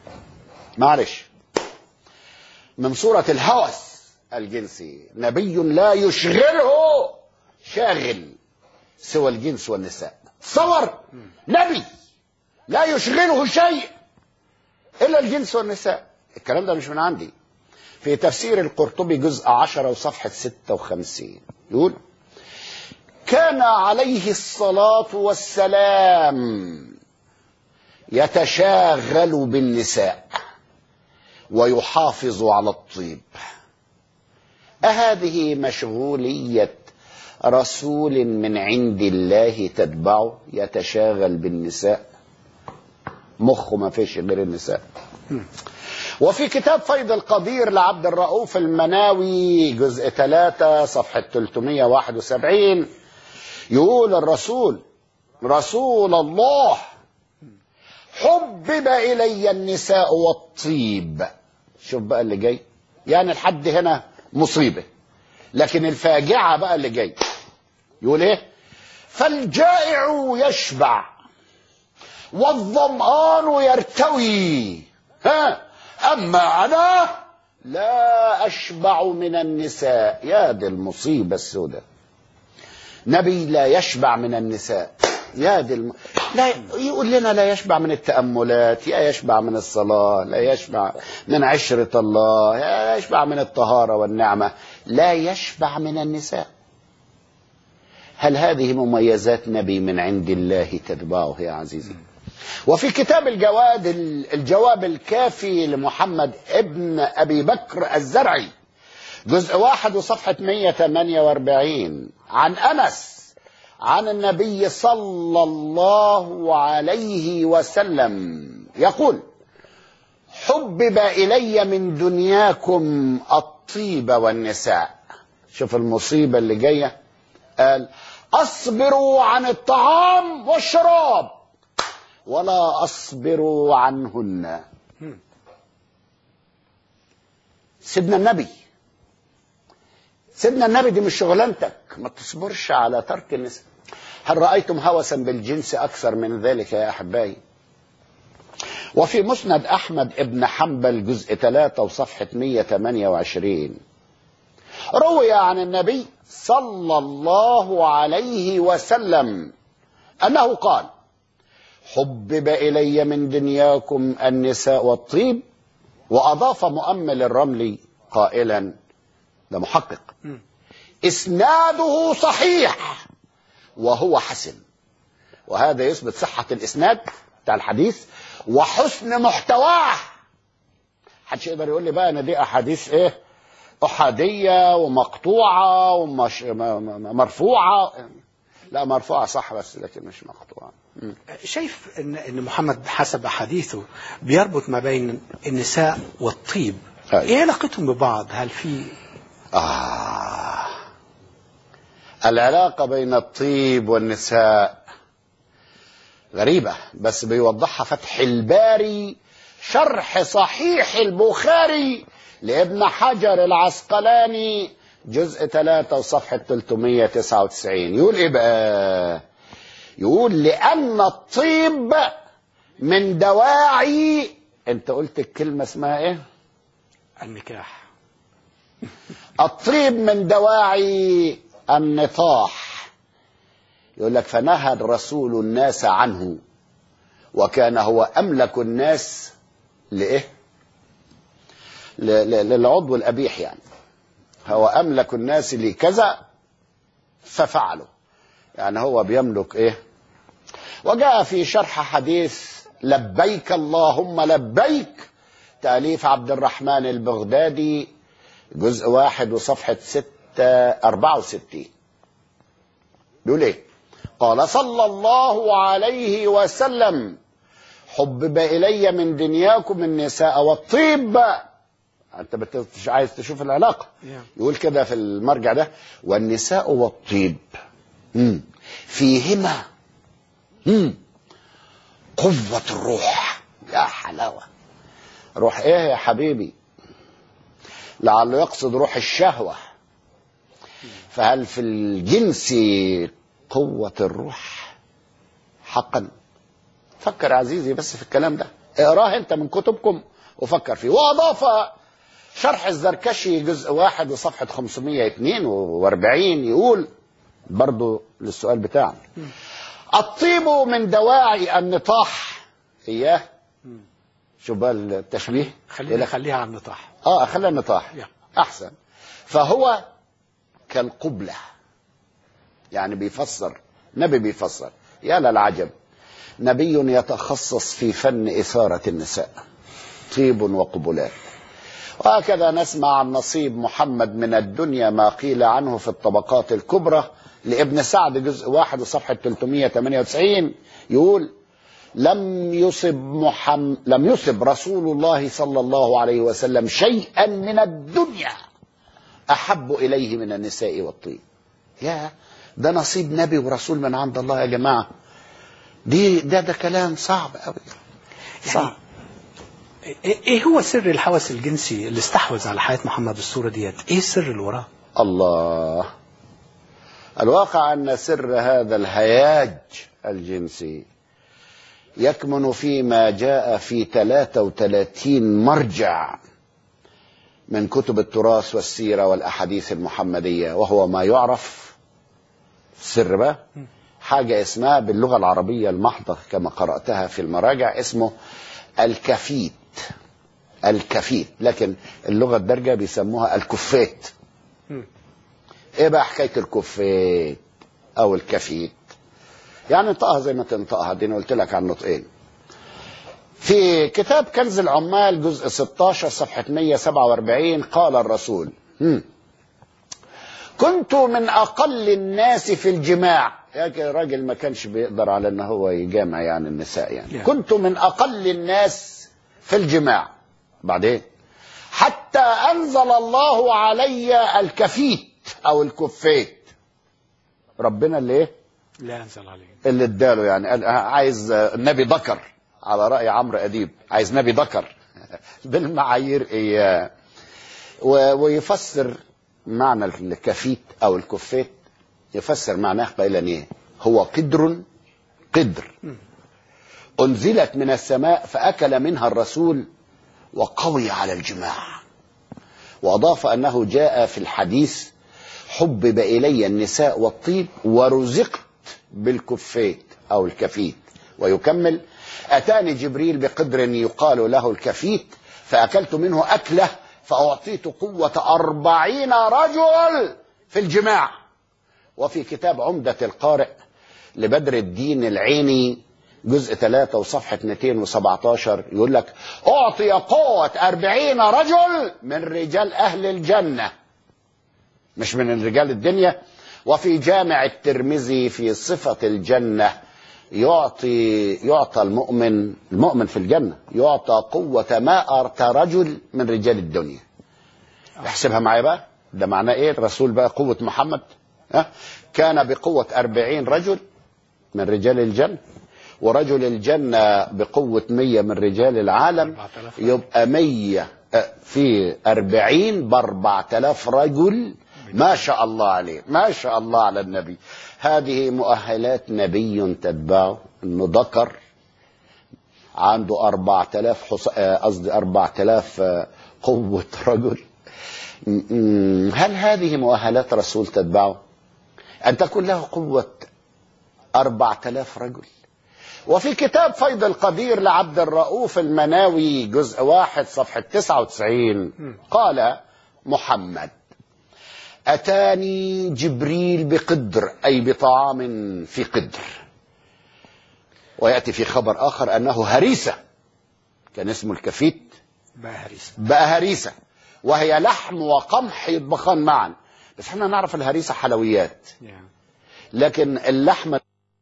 معلش من صورة الهوس الجنسي نبي لا يشغله شاغل سوى الجنس والنساء تصور نبي لا يشغله شيء إلا الجنس والنساء الكلام ده مش من عندي في تفسير القرطبي جزء عشرة وصفحة ستة وخمسين يقول كان عليه الصلاة والسلام يتشاغل بالنساء ويحافظ على الطيب أهذه مشغولية رسول من عند الله تتبعه يتشاغل بالنساء مخه ما فيش غير النساء وفي كتاب فيض القدير لعبد الرؤوف المناوي جزء 3 صفحة 371 يقول الرسول رسول الله حبب إلي النساء والطيب شوف بقى اللي جاي يعني الحد هنا مصيبة لكن الفاجعة بقى اللي جاي يقول ايه فالجائع يشبع والظمآن يرتوي ها أما أنا لا أشبع من النساء يا دي المصيبة السوداء نبي لا يشبع من النساء يا دي الم... لا يقول لنا لا يشبع من التأملات يا يشبع من الصلاة لا يشبع من عشرة الله لا يشبع من الطهارة والنعمة لا يشبع من النساء هل هذه مميزات نبي من عند الله تتبعه يا عزيزي وفي كتاب الجواد الجواب الكافي لمحمد ابن أبي بكر الزرعي جزء واحد وصفحة 148 عن أنس عن النبي صلى الله عليه وسلم يقول حبب إلي من دنياكم الطيب والنساء شوف المصيبة اللي جاية قال أصبروا عن الطعام والشراب ولا أصبر عنهن سيدنا النبي سيدنا النبي دي مش شغلانتك ما تصبرش على ترك النساء هل رأيتم هوسا بالجنس أكثر من ذلك يا أحبائي وفي مسند أحمد ابن حنبل جزء 3 وصفحة 128 روي عن النبي صلى الله عليه وسلم أنه قال حبب إلي من دنياكم النساء والطيب وأضاف مؤمل الرملي قائلا ده محقق إسناده صحيح وهو حسن وهذا يثبت صحة الإسناد بتاع الحديث وحسن محتواه محدش يقدر يقول لي بقى ان دي احاديث ايه احاديه ومقطوعه ومرفوعه لا مرفوعه صح بس لكن مش مقطوعه شايف ان ان محمد حسب احاديثه بيربط ما بين النساء والطيب أيوة. ايه علاقتهم ببعض هل في آه العلاقة بين الطيب والنساء غريبة بس بيوضحها فتح الباري شرح صحيح البخاري لابن حجر العسقلاني جزء 3 وصفحة 399 يقول ايه بقى يقول لأن الطيب من دواعي انت قلت الكلمة اسمها ايه النكاح الطيب من دواعي النطاح يقول لك فنهى الرسول الناس عنه وكان هو أملك الناس لإيه ل- ل- للعضو الأبيح يعني هو أملك الناس لكذا ففعلوا يعني هو بيملك إيه وجاء في شرح حديث لبيك اللهم لبيك تأليف عبد الرحمن البغدادي جزء واحد وصفحة ستة أربعة وستين يقول إيه قال صلى الله عليه وسلم حبب إلي من دنياكم النساء والطيب أنت بت- مش عايز تشوف العلاقة يقول كده في المرجع ده والنساء والطيب مم. فيهما مم. قوة الروح يا حلاوة روح ايه يا حبيبي لعله يقصد روح الشهوة فهل في الجنس قوة الروح حقا فكر يا عزيزي بس في الكلام ده اقراه انت من كتبكم وفكر فيه واضاف شرح الزركشي جزء واحد وصفحة 542 يقول برضو للسؤال بتاعنا الطيب من دواعي النطاح إياه شوف بقى التشبيه يقول خلينا لك خليها على النطاح اه خلينا نطاح يلا. احسن فهو كالقبلة يعني بيفسر نبي بيفسر يا للعجب نبي يتخصص في فن إثارة النساء طيب وقبلات وهكذا نسمع عن نصيب محمد من الدنيا ما قيل عنه في الطبقات الكبرى لابن سعد جزء واحد وصفحة 398 يقول لم يصب محمد لم يصب رسول الله صلى الله عليه وسلم شيئا من الدنيا احب اليه من النساء والطيب يا ده نصيب نبي ورسول من عند الله يا جماعه دي ده ده كلام صعب قوي صعب ايه إيه هو سر الهوس الجنسي اللي استحوذ على حياه محمد بالصوره ديت ايه السر اللي وراه الله الواقع ان سر هذا الهياج الجنسي يكمن فيما جاء في 33 مرجع من كتب التراث والسيره والاحاديث المحمديه وهو ما يعرف سر بقى حاجه اسمها باللغه العربيه المحضه كما قراتها في المراجع اسمه الكفيت الكفيت لكن اللغه الدارجه بيسموها الكفيت ايه بقى حكايه الكفيت او الكفيت يعني انطقها زي ما تنطقها دي أنا قلت لك عن نطقين في كتاب كنز العمال جزء 16 صفحة 147 قال الرسول هم. كنت من أقل الناس في الجماع يا راجل ما كانش بيقدر على ان هو يجامع يعني النساء يعني يعني. كنت من أقل الناس في الجماع بعدين حتى أنزل الله علي الكفيت أو الكفيت ربنا اللي ايه لا ينزل عليه اللي اداله يعني قال عايز نبي ذكر على رأي عمرو أديب عايز نبي ذكر بالمعايير إياه و- ويفسر معنى الكفيت أو الكفيت يفسر معناه قائلا إيه هو قدر قدر أنزلت من السماء فأكل منها الرسول وقوي على الجماع وأضاف أنه جاء في الحديث حبب إلي النساء والطيب ورزقت بالكفيت أو الكفيت ويكمل أتاني جبريل بقدر يقال له الكفيت فأكلت منه أكلة فأعطيت قوة أربعين رجل في الجماع وفي كتاب عمدة القارئ لبدر الدين العيني جزء 3 وصفحة 217 يقول لك أعطي قوة أربعين رجل من رجال أهل الجنة مش من رجال الدنيا وفي جامع الترمذي في صفة الجنة يعطي يعطى المؤمن المؤمن في الجنة يعطى قوة مائة رجل من رجال الدنيا احسبها معايا بقى ده معناه ايه الرسول بقى قوة محمد ها كان بقوة أربعين رجل من رجال الجنة ورجل الجنة بقوة مية من رجال العالم 4000 يبقى مية آه، في أربعين بأربعة آلاف رجل ما شاء الله عليه ما شاء الله على النبي هذه مؤهلات نبي تتبعه انه ذكر عنده أربعة آلاف حص... آه، قصدي أربعة آلاف آه، قوة رجل م- م- هل هذه مؤهلات رسول تتبعه أن تكون له قوة أربعة آلاف رجل وفي كتاب فيض القدير لعبد الرؤوف المناوي جزء واحد صفحة 99 قال محمد أتاني جبريل بقدر أي بطعام في قدر ويأتي في خبر آخر أنه هريسة كان اسمه الكفيت بقى هريسه بقى هريسة وهي لحم وقمح يطبخان معا بس احنا نعرف الهريسة حلويات يعني لكن اللحمة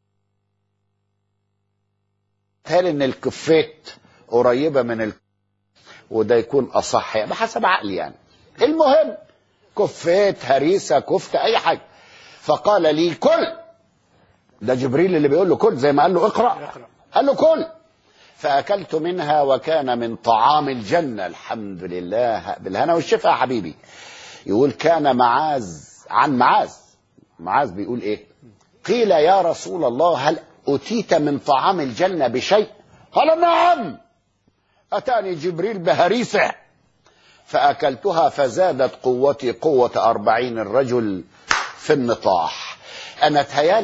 تهيألي ان الكفيت قريبة من ال... وده يكون اصح يعني بحسب عقلي يعني المهم كفيت هريسة كفتة اي حاجة فقال لي كل ده جبريل اللي بيقول له كل زي ما قال له اقرأ اقرأ. قال له كل فأكلت منها وكان من طعام الجنة الحمد لله بالهنا والشفاء يا حبيبي يقول كان معاذ عن معاذ معاذ بيقول ايه قيل يا رسول الله هل أتيت من طعام الجنة بشيء قال نعم أتاني جبريل بهريسة فأكلتها فزادت قوتي قوة أربعين الرجل في النطاح أنا تهيالي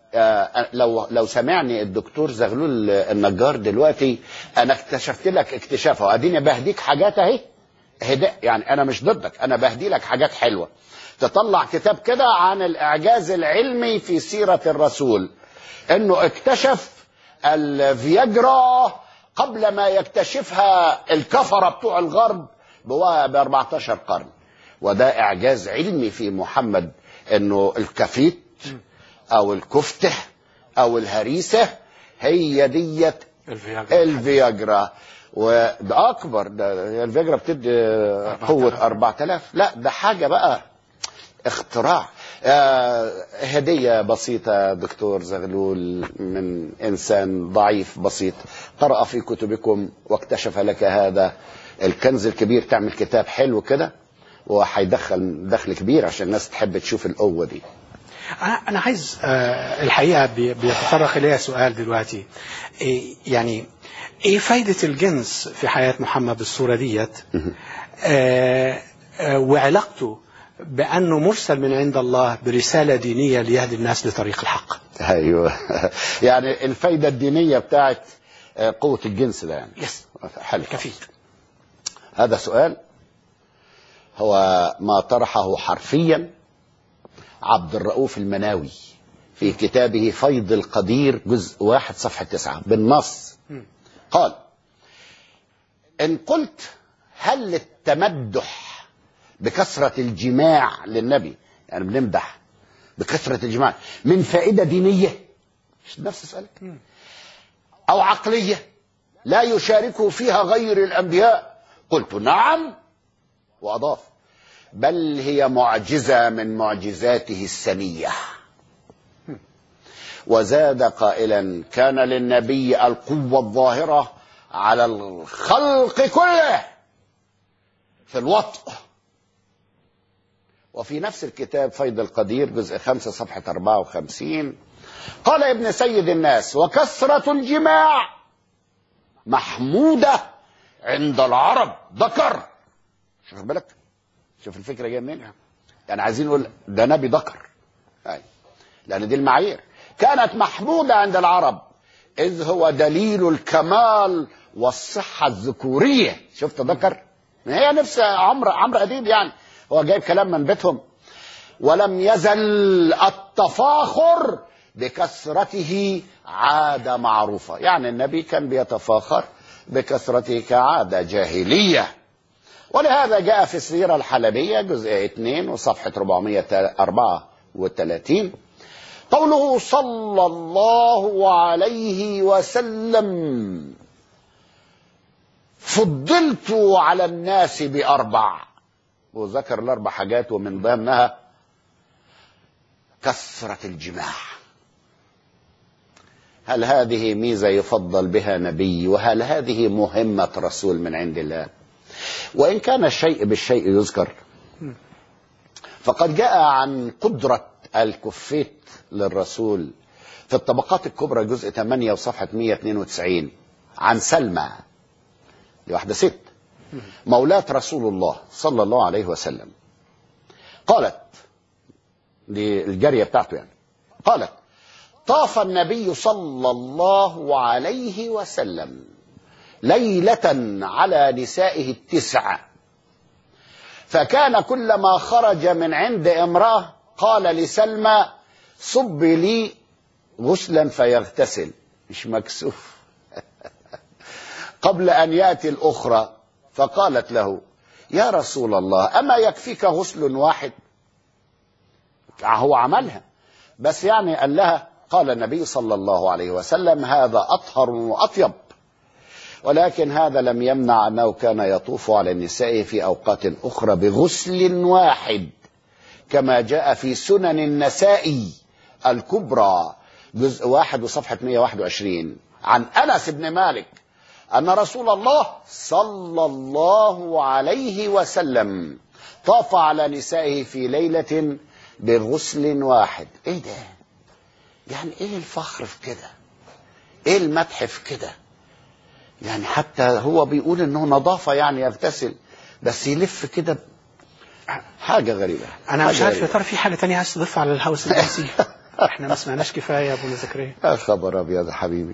آه، لو لو سمعني الدكتور زغلول النجار دلوقتي انا اكتشفت لك اكتشافه واديني بهديك حاجات اهي هداء يعني انا مش ضدك انا بهدي لك حاجات حلوه تطلع كتاب كده عن الاعجاز العلمي في سيره الرسول انه اكتشف الفياجرا قبل ما يكتشفها الكفره بتوع الغرب ب 14 قرن وده اعجاز علمي في محمد انه الكفيت او الكفته او الهريسه هي ديت الفياجرا الفياجرا وده اكبر ده الفياجرا بتدي قوه 4000 لا ده حاجه بقى اختراع آه، هدية بسيطة دكتور زغلول من إنسان ضعيف بسيط قرأ في كتبكم واكتشف لك هذا الكنز الكبير تعمل كتاب حلو كده وهيدخل دخل كبير عشان الناس تحب تشوف القوة دي انا انا عايز آه، الحقيقه بي- بيتطرق اليها سؤال دلوقتي إيه يعني ايه فايده الجنس في حياه محمد بالصوره ديت آه، آه، وعلاقته بانه مرسل من عند الله برساله دينيه ليهدي الناس لطريق الحق ايوه يعني الفايدة الدينية بتاعت آه، قوة الجنس ده يعني يس حلو كفيل هذا سؤال هو ما طرحه حرفيا عبد الرؤوف المناوي في كتابه فيض القدير جزء واحد صفحة تسعة بالنص مم. قال إن قلت هل التمدح بكثرة الجماع للنبي يعني بنمدح بكثرة الجماع من فائدة دينية مش نفس سؤالك أو عقلية لا يشاركه فيها غير الأنبياء قلت نعم وأضاف بل هي معجزة من معجزاته السنية وزاد قائلا كان للنبي القوة الظاهرة على الخلق كله في الوطء وفي نفس الكتاب فيض القدير جزء خمسة صفحة 54 قال ابن سيد الناس وكثرة الجماع محمودة عند العرب ذكر شوف بالك شوف الفكرة جاية منين يعني عايزين نقول ده نبي ذكر أي. لأن دي المعايير كانت محمودة عند العرب إذ هو دليل الكمال والصحة الذكورية شفت ذكر هي نفس عمرو عمرو أديب يعني هو جايب كلام من بيتهم ولم يزل التفاخر بكثرته عادة معروفة يعني النبي كان بيتفاخر بكثرته كعادة جاهلية ولهذا جاء في السيرة الحلبية جزء 2 وصفحة 434 قوله صلى الله عليه وسلم فضلت على الناس بأربع وذكر الأربع حاجات ومن ضمنها كثرة الجماع هل هذه ميزة يفضل بها نبي وهل هذه مهمة رسول من عند الله وإن كان الشيء بالشيء يذكر فقد جاء عن قدرة الكفيت للرسول في الطبقات الكبرى جزء 8 وصفحة 192 عن سلمى دي واحدة ست مولاة رسول الله صلى الله عليه وسلم قالت دي الجارية بتاعته يعني قالت طاف النبي صلى الله عليه وسلم ليلة على نسائه التسع فكان كلما خرج من عند امرأة قال لسلمى صب لي غسلا فيغتسل مش مكسوف قبل أن يأتي الأخرى فقالت له يا رسول الله أما يكفيك غسل واحد هو عملها بس يعني قال لها قال النبي صلى الله عليه وسلم هذا أطهر وأطيب ولكن هذا لم يمنع أنه كان يطوف على النساء في أوقات أخرى بغسل واحد كما جاء في سنن النسائي الكبرى جزء واحد وصفحة 121 عن أنس بن مالك أن رسول الله صلى الله عليه وسلم طاف على نسائه في ليلة بغسل واحد ايه ده يعني ايه الفخر في كده ايه المدح في كده يعني حتى هو بيقول انه نظافة يعني يغتسل بس يلف كده حاجة غريبة انا مش حاجة عارف يا غريبة. ترى في حاجه تانية عايز تضيفها على الهوس الجنسي احنا ما سمعناش كفايه يا ابونا زكريا يا خبر ابيض يا حبيبي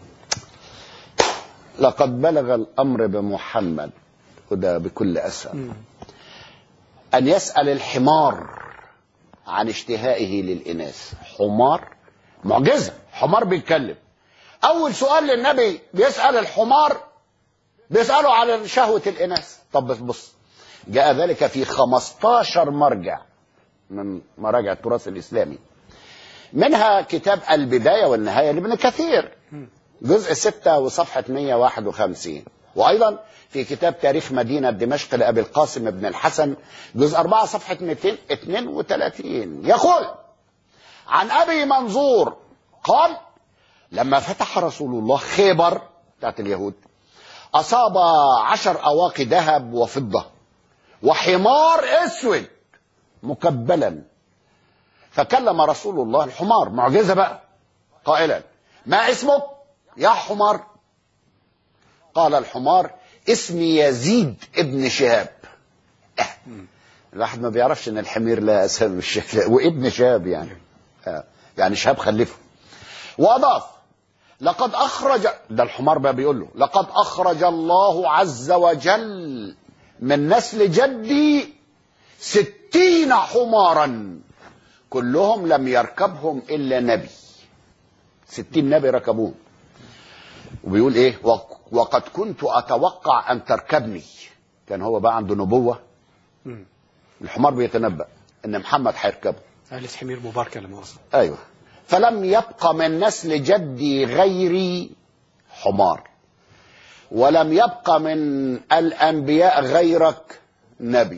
لقد بلغ الامر بمحمد وده بكل اسف ان يسال الحمار عن اشتهائه للاناث حمار معجزه حمار بيتكلم اول سؤال للنبي بيسال الحمار بيساله عن شهوه الاناث طب بس بص جاء ذلك في 15 مرجع من مراجع التراث الاسلامي منها كتاب البدايه والنهايه لابن كثير جزء 6 وصفحة 151 وأيضا في كتاب تاريخ مدينة دمشق لأبي القاسم بن الحسن جزء 4 صفحة 232 يقول عن أبي منظور قال لما فتح رسول الله خيبر بتاعت اليهود أصاب عشر أواقي ذهب وفضة وحمار أسود مكبلا فكلم رسول الله الحمار معجزة بقى قائلا ما اسمك يا حمار قال الحمار اسمي يزيد ابن شهاب اه. الواحد ما بيعرفش ان الحمير لا اسامي بالشكل وابن شهاب يعني اه. يعني شهاب خلفه واضاف لقد اخرج ده الحمار بقى بيقول له لقد اخرج الله عز وجل من نسل جدي ستين حمارا كلهم لم يركبهم الا نبي ستين نبي ركبوهم وبيقول ايه وق- وقد كنت اتوقع ان تركبني كان هو بقى عنده نبوه مم. الحمار بيتنبأ ان محمد هيركبه آلة حمير مباركه لا مؤاخذه ايوه فلم يبق من نسل جدي غيري حمار ولم يبق من الانبياء غيرك نبي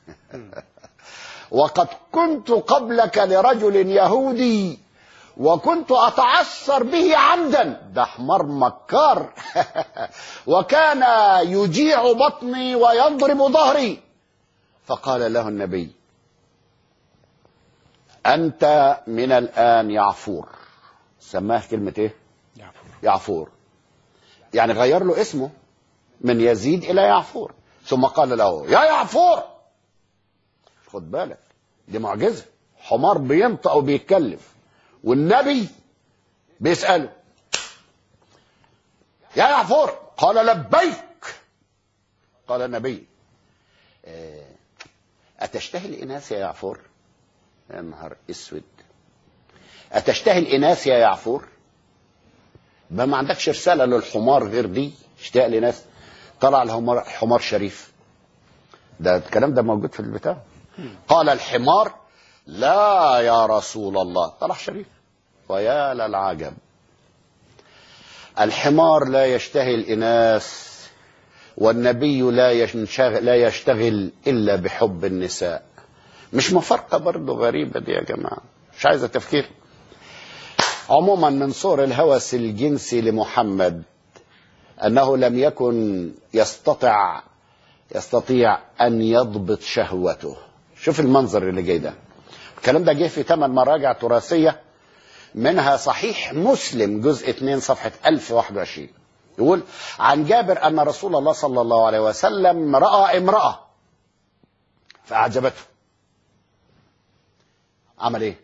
وقد كنت قبلك لرجل يهودي وكنت اتعثر به عمدا ده حمار مكار وكان يجيع بطني ويضرب ظهري فقال له النبي انت من الان يعفور سماه كلمه ايه يعفور يعفور يعني غير له اسمه من يزيد الى يعفور ثم قال له يا يعفور خد بالك دي معجزه حمار بينطق وبيتكلم والنبي بيساله يا يعفور قال لبيك قال النبي آه، أتشتهي الإناث يا يعفور يا نهار اسود أتشتهي الإناث يا يعفور ما ما عندكش رسالة للحمار غير دي اشتاق لناس طلع الحمار حمار شريف ده الكلام ده موجود في البتاع قال الحمار لا يا رسول الله طلع شريف ويا للعجب الحمار لا يشتهي الإناث والنبي لا يشتغل, لا يشتغل إلا بحب النساء مش مفارقة برضه غريبة دي يا جماعة مش عايزة تفكير عموما من صور الهوس الجنسي لمحمد أنه لم يكن يستطع يستطيع أن يضبط شهوته شوف المنظر اللي جاي ده الكلام ده جه في ثمان مراجع تراثية منها صحيح مسلم جزء 2 صفحة 1021 يقول عن جابر أن رسول الله صلى الله عليه وسلم رأى امرأة فأعجبته عمل ايه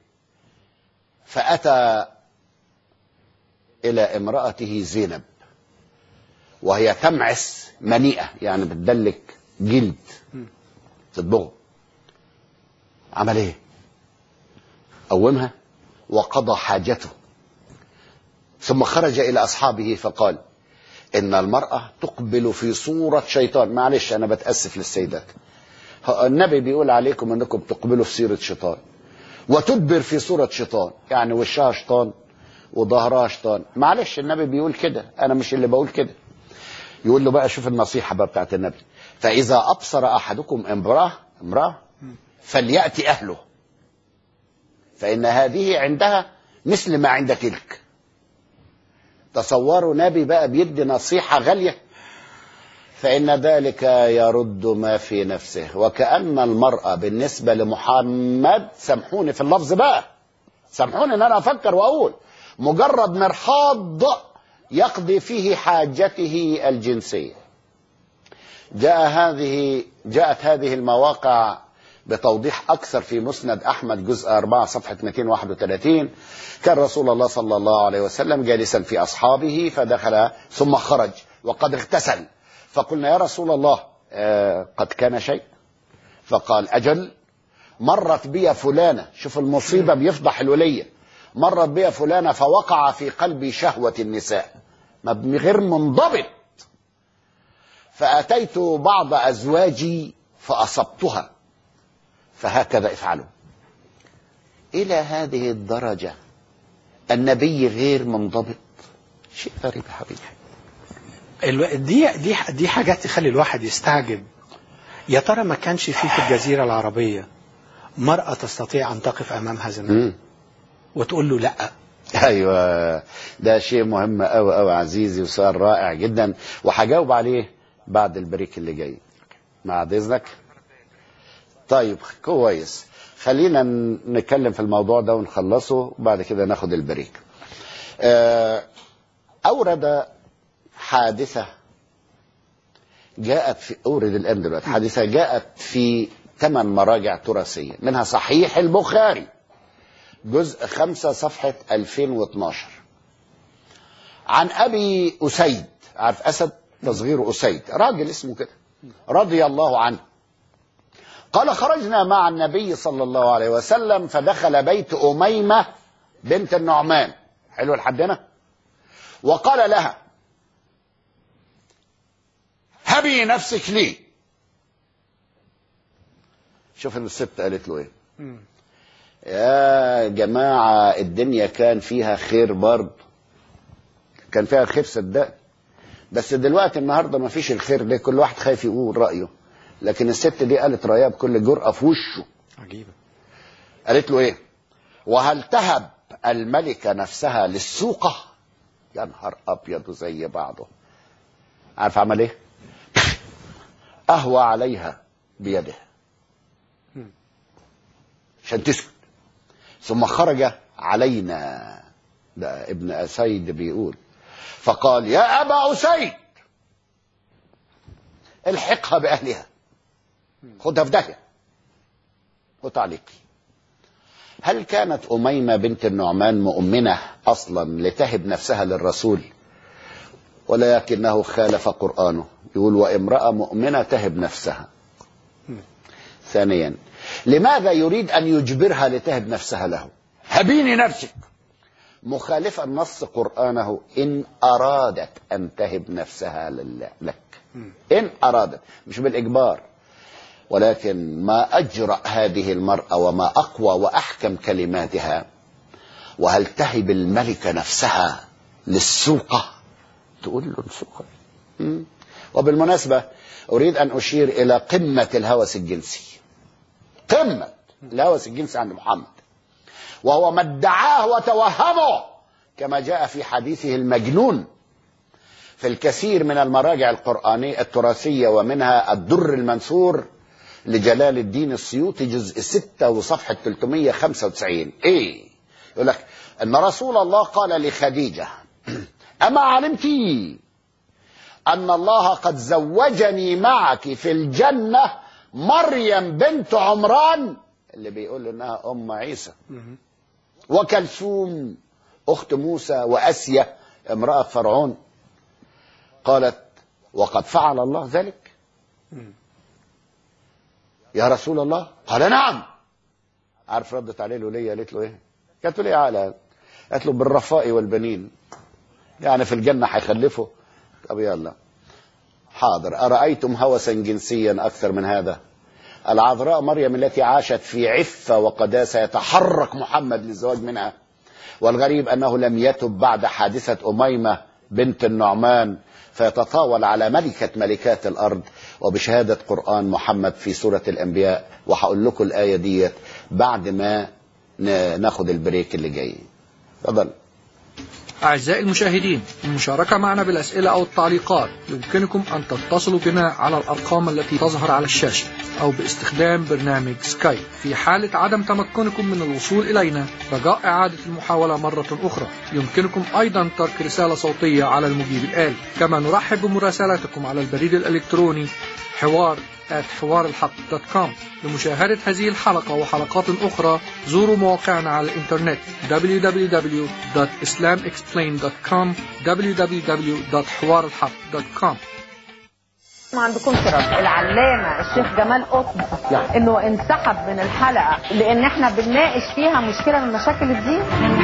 فأتى إلى امرأته زينب وهي تمعس منيئة يعني بتدلك جلد تدبغه عمل ايه قومها وقضى حاجته ثم خرج إلى أصحابه فقال إن المرأة تقبل في صورة شيطان معلش أنا بتأسف للسيدات النبي بيقول عليكم أنكم تقبلوا في صورة شيطان وتدبر في صورة شيطان يعني وشها شيطان وظهرها شيطان معلش النبي بيقول كده أنا مش اللي بقول كده يقول له بقى شوف النصيحة بقى بتاعت النبي فإذا أبصر أحدكم امرأة امرأة فليأتي أهله فإن هذه عندها مثل ما عند تلك تصوروا نبي بقى بيدي نصيحة غالية فإن ذلك يرد ما في نفسه وكأن المرأة بالنسبة لمحمد سامحوني في اللفظ بقى سامحوني ان انا افكر واقول مجرد مرحاض يقضي فيه حاجته الجنسية جاء هذه جاءت هذه المواقع بتوضيح أكثر في مسند أحمد جزء 4 صفحة 231 كان رسول الله صلى الله عليه وسلم جالسا في أصحابه فدخل ثم خرج وقد اغتسل فقلنا يا رسول الله آه قد كان شيء فقال أجل مرت بي فلانة شوف المصيبة بيفضح الولية مرت بي فلانة فوقع في قلبي شهوة النساء ما غير منضبط فأتيت بعض أزواجي فأصبتها فهكذا افعلوا إلى هذه الدرجة النبي غير منضبط شيء غريب يا حبيبي الو... دي دي دي حاجات تخلي الواحد يستعجب يا ترى ما كانش في في الجزيرة العربية مرأة تستطيع أن تقف أمام هذا النبي مم. وتقول له لا ايوه ده شيء مهم قوي قوي عزيزي وسؤال رائع جدا وهجاوب عليه بعد البريك اللي جاي مع اذنك طيب كويس خلينا ن- نتكلم في الموضوع ده ونخلصه وبعد كده ناخد البريك آه، اورد حادثه جاءت في اورد الان دلوقتي حادثه جاءت في ثمان مراجع تراثيه منها صحيح البخاري جزء خمسة صفحة 2012 عن أبي أسيد عارف أسد تصغير أسيد راجل اسمه كده رضي الله عنه قال خرجنا مع النبي صلى الله عليه وسلم فدخل بيت أميمة بنت النعمان حلو لحدنا وقال لها هبي نفسك لي شوف الست قالت له ايه يا جماعة الدنيا كان فيها خير برضه كان فيها خير صدقني بس دلوقتي النهارده ما فيش الخير ده كل واحد خايف يقول رأيه لكن الست دي قالت رأيها بكل جرأة في وشه عجيبة قالت له ايه وهل تهب الملكة نفسها للسوقة يا نهار أبيض زي بعضه عارف عمل ايه أهوى عليها بيده عشان تسكت ثم خرج علينا ده ابن أسيد بيقول فقال يا أبا أسيد الحقها بأهلها خدها في داهية وتعليقي هل كانت أميمة بنت النعمان مؤمنة أصلا لتهب نفسها للرسول ولكنه خالف قرآنه يقول وامرأة مؤمنة تهب نفسها ثانيا لماذا يريد أن يجبرها لتهب نفسها له هبيني نفسك مخالفا نص قرآنه إن أرادت أن تهب نفسها لله لك إن أرادت مش بالإجبار ولكن ما أجرأ هذه المرأة وما أقوى وأحكم كلماتها وهل تهب الملكة نفسها للسوقة تقول له السوقة مم. وبالمناسبة أريد أن أشير إلى قمة الهوس الجنسي قمة الهوس الجنسي عند محمد وهو ما ادعاه وتوهمه كما جاء في حديثه المجنون في الكثير من المراجع القرآنية التراثية ومنها الدر المنثور لجلال الدين السيوطي جزء 6 وصفحة 395 ايه يقول لك ان رسول الله قال لخديجة اما علمت ان الله قد زوجني معك في الجنة مريم بنت عمران اللي بيقول انها ام عيسى وكلثوم اخت موسى واسيا امرأة فرعون قالت وقد فعل الله ذلك يا رسول الله قال نعم عارف ردت عليه الولية قالت له ايه قالت له ليه على قالت له بالرفاء والبنين يعني في الجنة هيخلفه طب يلا حاضر أرأيتم هوسا جنسيا أكثر من هذا العذراء مريم التي عاشت في عفة وقداسة يتحرك محمد للزواج منها والغريب أنه لم يتب بعد حادثة أميمة بنت النعمان فيتطاول على ملكة ملكات الأرض وبشهادة قرآن محمد في سورة الأنبياء وهقول لكم الآية ديت بعد ما ن- ناخد البريك اللي جاي تفضل أعزائي المشاهدين المشاركة معنا بالأسئلة أو التعليقات يمكنكم أن تتصلوا بنا على الأرقام التي تظهر على الشاشة أو باستخدام برنامج سكايب في حالة عدم تمكنكم من الوصول إلينا رجاء إعادة المحاولة مرة أخرى يمكنكم أيضا ترك رسالة صوتية على المجيب الآلي كما نرحب بمراسلاتكم على البريد الإلكتروني حوار at حوار الحق دوت كوم لمشاهدة هذه الحلقة وحلقات أخرى زوروا مواقعنا على الإنترنت www.islamexplained.com www.حوارالحق.com ما عندكمش رد العلامة الشيخ جمال قطب انه انسحب من الحلقة لان احنا بنناقش فيها مشكلة من مشاكل الدين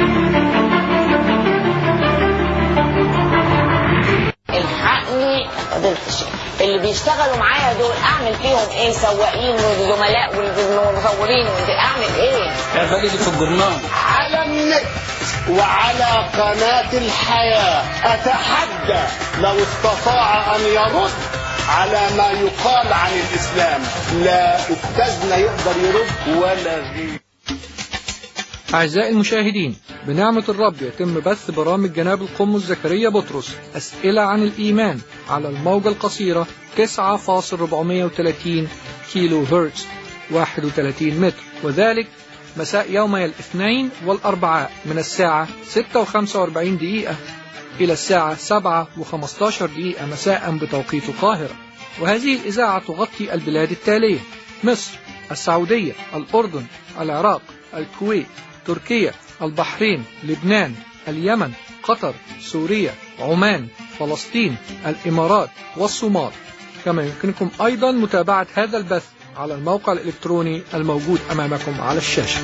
الحقني فضيلة الشيخ اللي بيشتغلوا معايا دول اعمل فيهم ايه سواقين وزملاء والمصورين اعمل ايه اعملي في الجرنان على النت وعلى قناة الحياة أتحدى لو استطاع أن يرد على ما يقال عن الإسلام لا أستاذنا يقدر يرد ولا غير أعزائي المشاهدين بنعمة الرب يتم بث برامج جناب القمص زكريا بطرس أسئلة عن الإيمان على الموجة القصيرة 9.430 كيلو هرتز 31 متر وذلك مساء يومي الاثنين والأربعاء من الساعة 6:45 دقيقة إلى الساعة 7:15 دقيقة مساء بتوقيت القاهرة وهذه الإذاعة تغطي البلاد التالية مصر السعودية الأردن العراق الكويت تركيا البحرين لبنان اليمن قطر سوريا عمان فلسطين الإمارات والصومال كما يمكنكم أيضا متابعة هذا البث على الموقع الإلكتروني الموجود أمامكم على الشاشة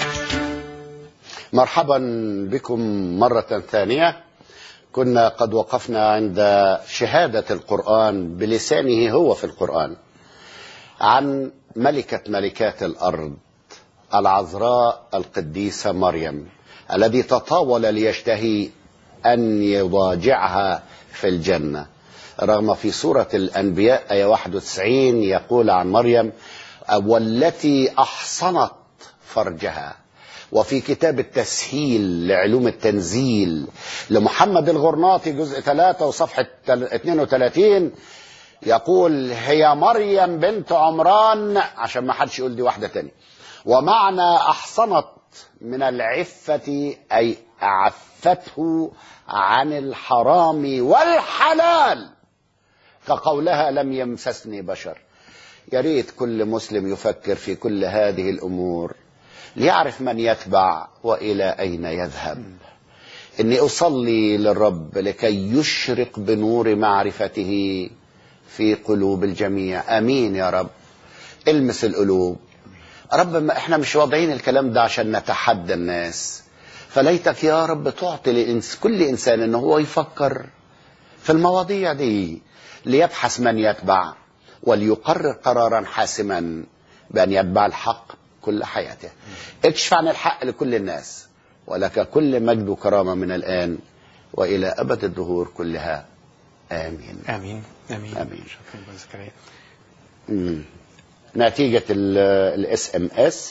مرحبا بكم مرة ثانية كنا قد وقفنا عند شهادة القرآن بلسانه هو في القرآن عن ملكة ملكات الأرض العذراء القديسة مريم الذي تطاول ليشتهي أن يضاجعها في الجنة رغم في سورة الأنبياء آية 91 يقول عن مريم والتي أحصنت فرجها وفي كتاب التسهيل لعلوم التنزيل لمحمد الغرناطي جزء 3 وصفحة 32 يقول هي مريم بنت عمران عشان ما حدش يقول دي واحدة تانية ومعنى أحصنت من العفة أي عفته عن الحرام والحلال كقولها لم يمسسني بشر يا ريت كل مسلم يفكر في كل هذه الأمور ليعرف من يتبع وإلى أين يذهب إني أصلي للرب لكي يشرق بنور معرفته في قلوب الجميع أمين يا رب المس القلوب رب ما احنا مش واضعين الكلام ده عشان نتحدى الناس فليتك يا رب تعطي لإنس كل إنسان إن هو يفكر في المواضيع دي ليبحث من يتبع وليقرر قرارا حاسما بأن يتبع الحق كل حياته اكشف عن الحق لكل الناس ولك كل مجد وكرامة من الآن وإلى أبد الدهور كلها آمين آمين آمين آمين. شكرا أبو زكريا مم. نتيجة الاس ام اس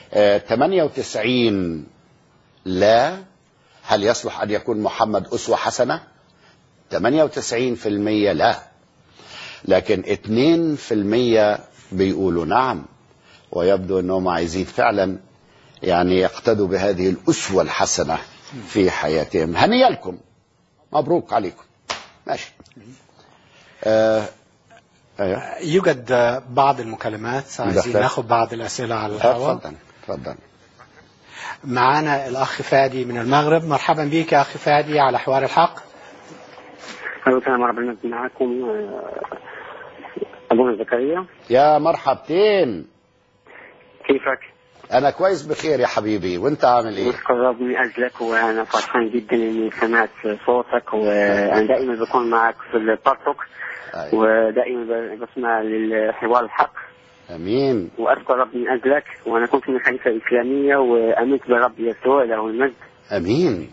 98 لا هل يصلح أن يكون محمد أسوة حسنة 98% لا لكن 2% بيقولوا نعم ويبدو أنهم عايزين فعلا يعني يقتدوا بهذه الأسوة الحسنة في حياتهم هنيا لكم مبروك عليكم ماشي آه أيوه. يوجد بعض المكالمات عايزين مداخلات. ناخد بعض الأسئلة على آه، الهواء تفضل تفضل معانا الأخ فادي من المغرب مرحبا بك يا أخي فادي على حوار الحق أهلا وسهلا مرحبا معكم آه، أبونا زكريا يا مرحبتين كيفك؟ انا كويس بخير يا حبيبي وانت عامل ايه نشكر رب من أجلك وأنا فرحان جدا إني سمعت صوتك وأنا دائما بكون معك في البارتوك أيوة. ودائما ب- بسمع للحوار الحق امين وأشكر رب من أجلك وأنا كنت من خليفة إسلامية وآمنت برب يسوع له المجد امين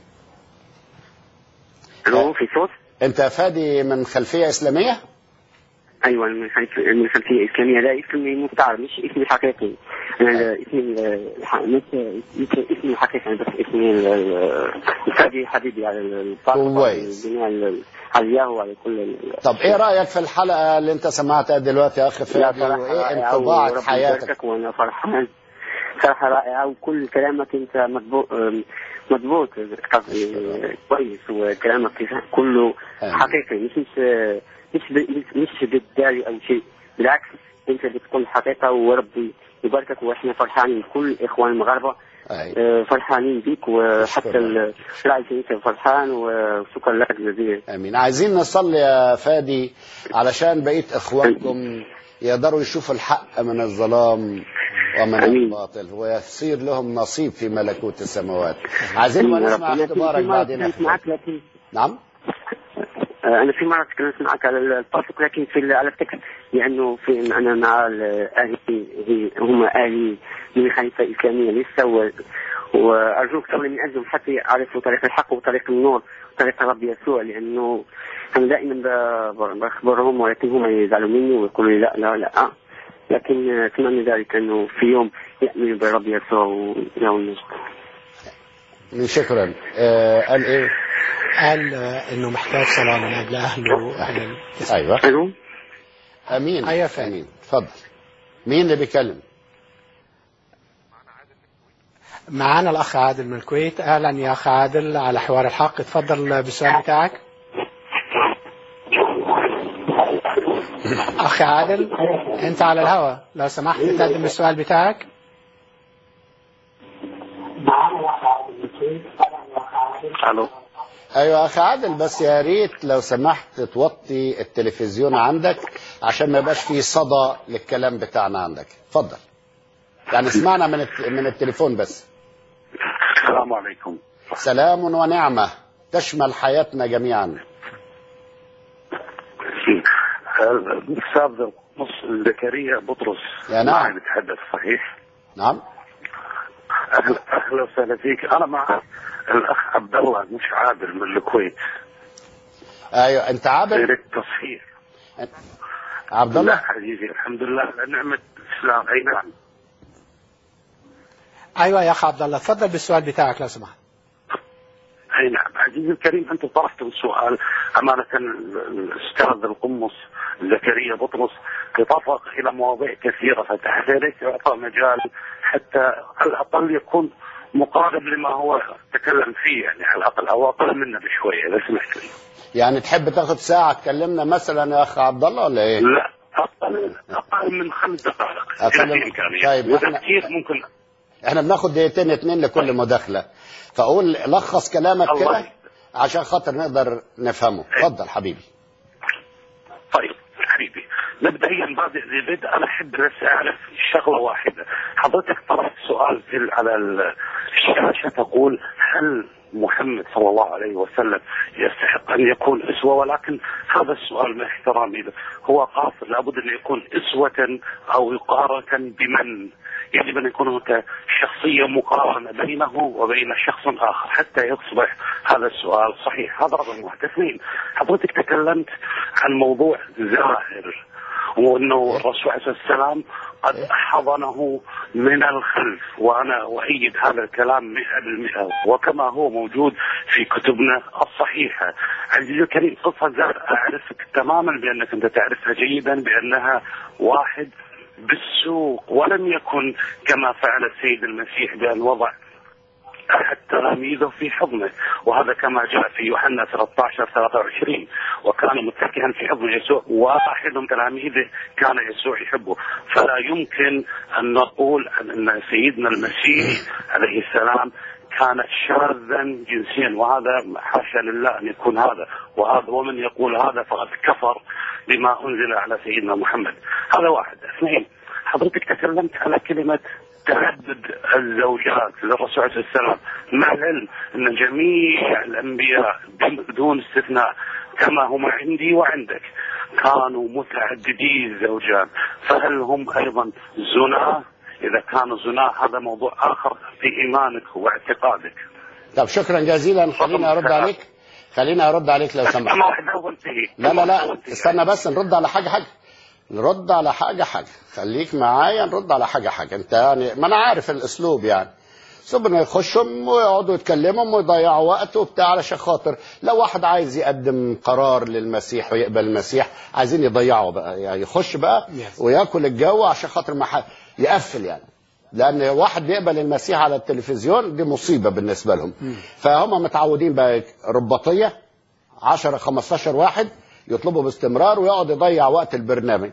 ألو في صوت؟ انت فادي من خلفيه اسلاميه ايوه من خلفيه من خلفيه اسلاميه لا اسمي مستعار مش اسمي الحقيقي انا اسمي الح- مش مش اسمي الحقيقي أنا بس اسمي ال- ال- الفادي حبيبي على الفاطمه كويس. جميع ال- على الياهو وعلى كل ال- طب ايه رايك في الحلقه اللي انت سمعتها دلوقتي يا اخ لا فادي صراحه وايه رائعه انطباعك وربي حياتك يباركك وانا فرحان صراحه رائعه وكل كلامك انت مضبوط مضبوط قصدي كويس وكلامك كله آمين. حقيقي مش مش مش ب- مش بالداري او شيء بالعكس انت اللي تقول الحقيقه وربي يباركك واحنا فرحانين كل الاخوان المغاربه أي. آه، فرحانين بيك وحتى شكراً. ال- الراعي الكنيسه فرحان وشكرا لك جزيلا امين عايزين نصلي يا فادي علشان بقيه اخوانكم يقدروا يشوفوا الحق من الظلام ومن آمين. الباطل ويصير لهم نصيب في ملكوت السماوات عايزين ما يا نسمع رب. أنا في- اختبارك في مرة بعدين تكلمت معك لكن نعم آه، انا في مره تكلمت معك على الفاسق لكن في ال- على التكست لانه في انا مع ال- اهلي هي هم اهلي من الخليفه الاسلاميه لسه و- وارجوك تصلي من اجلهم حتى يعرفوا طريق الحق وطريق النور وطريق الرب يسوع لانه انا دائما ب- ب- بخبرهم ولكن هم يزعلوا مني ويقولوا لي لا لا لا لكن آه، اتمنى ذلك انه في يوم يؤمنوا برب يسوع ويوم النجاة. من شكرا آه قال ايه قال آه، انه محتاج صلاه من اجل اهله واهل ال- ايوه الو امين أيوة فادي. امين اتفضل مين اللي بيتكلم معانا الاخ عادل من الكويت اهلا يا اخ عادل على حوار الحق اتفضل بالسؤال بتاعك اخي عادل انت على الهواء لو سمحت تقدم السؤال بتاعك الو ايوه يا اخي عادل بس يا ريت لو سمحت توطي التلفزيون عندك عشان ما يبقاش فيه صدى للكلام بتاعنا عندك اتفضل يعني اسمعنا من الت- من التليفون بس السلام عليكم سلام ونعمه تشمل حياتنا جميعا الاستاذ مص- زكريا بطرس يا نعم. معي بتحدث صحيح نعم اهلا اهلا وسهلا فيك انا مع الاخ عبد الله مش عادل من الكويت ايوه انت عابد يريد تصحيح عبد لا الله حبيبي الحمد لله على نعمه الاسلام اي نعم ايوه يا اخ عبد الله اتفضل بالسؤال بتاعك لو سمحت اي نعم عزيزي الكريم انت طرحتم سؤال امانه الاستاذ القمص زكريا بطرس تطرق الى مواضيع كثيره فتحت يعطى مجال حتى على الاقل يكون مقارب لما هو تكلم فيه يعني على الاقل او اقل منا بشويه اذا سمحت لي. يعني تحب تاخد ساعه تكلمنا مثلا يا اخ عبد الله ولا ايه لا اقل اقل من خمس دقائق أقل إذا من- في إمكانية. طيب، وإذا إحنا- كثير ممكن احنا بناخد دقيقتين اتنين لكل مداخله فاقول لخص كلامك الله كده يسلمك. عشان خاطر نقدر نفهمه اتفضل حبيبي طيب حبيبي مبدئيا بعد البدء انا احب بس اعرف شغله واحده حضرتك طرحت سؤال في ال- على ال- الشاشه تقول هل محمد صلى الله عليه وسلم يستحق ان يكون اسوه ولكن هذا السؤال مع احترامي له هو قاصر لابد ان يكون اسوه او يقارن بمن يجب ان يكون هناك شخصيه مقارنه بينه وبين شخص اخر حتى يصبح هذا السؤال صحيح هذا رقم واحد اثنين حضرتك تكلمت عن موضوع زاهر وانه الرسول عليه الصلاه والسلام قد حضنه من الخلف وانا اؤيد هذا الكلام 100% وكما هو موجود في كتبنا الصحيحه. عزيزي الكريم قصه زاهر اعرفك تماما بانك انت تعرفها جيدا بانها واحد بالسوق ولم يكن كما فعل السيد المسيح بان وضع احد تلاميذه في حضنه وهذا كما جاء في يوحنا 13 23 وكان متكئا في حضن يسوع واحد من تلاميذه كان يسوع يحبه فلا يمكن ان نقول ان سيدنا المسيح عليه السلام كان شاذا جنسيا وهذا حاشا لله ان يكون هذا وهذا ومن يقول هذا فقد كفر بما انزل على سيدنا محمد هذا واحد اثنين حضرتك تكلمت على كلمه تعدد الزوجات للرسول عليه السلام مع العلم ان جميع الانبياء بدون استثناء كما هم عندي وعندك كانوا متعددي الزوجات فهل هم ايضا زنا اذا كانوا زنا هذا موضوع اخر في ايمانك واعتقادك طب شكرا جزيلا خليني ارد عليك خليني ارد عليك لو سمحت ما واحد اول فيه لا لا لا استنى بس نرد على حاجه حاجه نرد على حاجه حاجه خليك معايا نرد على حاجه حاجه انت يعني ما انا عارف الاسلوب يعني ثم انه يخشهم ويقعدوا يتكلموا ويضيعوا وقت وبتاع علشان خاطر لو واحد عايز يقدم قرار للمسيح ويقبل المسيح عايزين يضيعوا بقى يعني يخش بقى Yes. وياكل الجو عشان خاطر ما حد يقفل يعني لان واحد بيقبل المسيح على التلفزيون دي مصيبه بالنسبه لهم فهم متعودين بقى رباطيه 10 15 واحد يطلبوا باستمرار ويقعد يضيع وقت البرنامج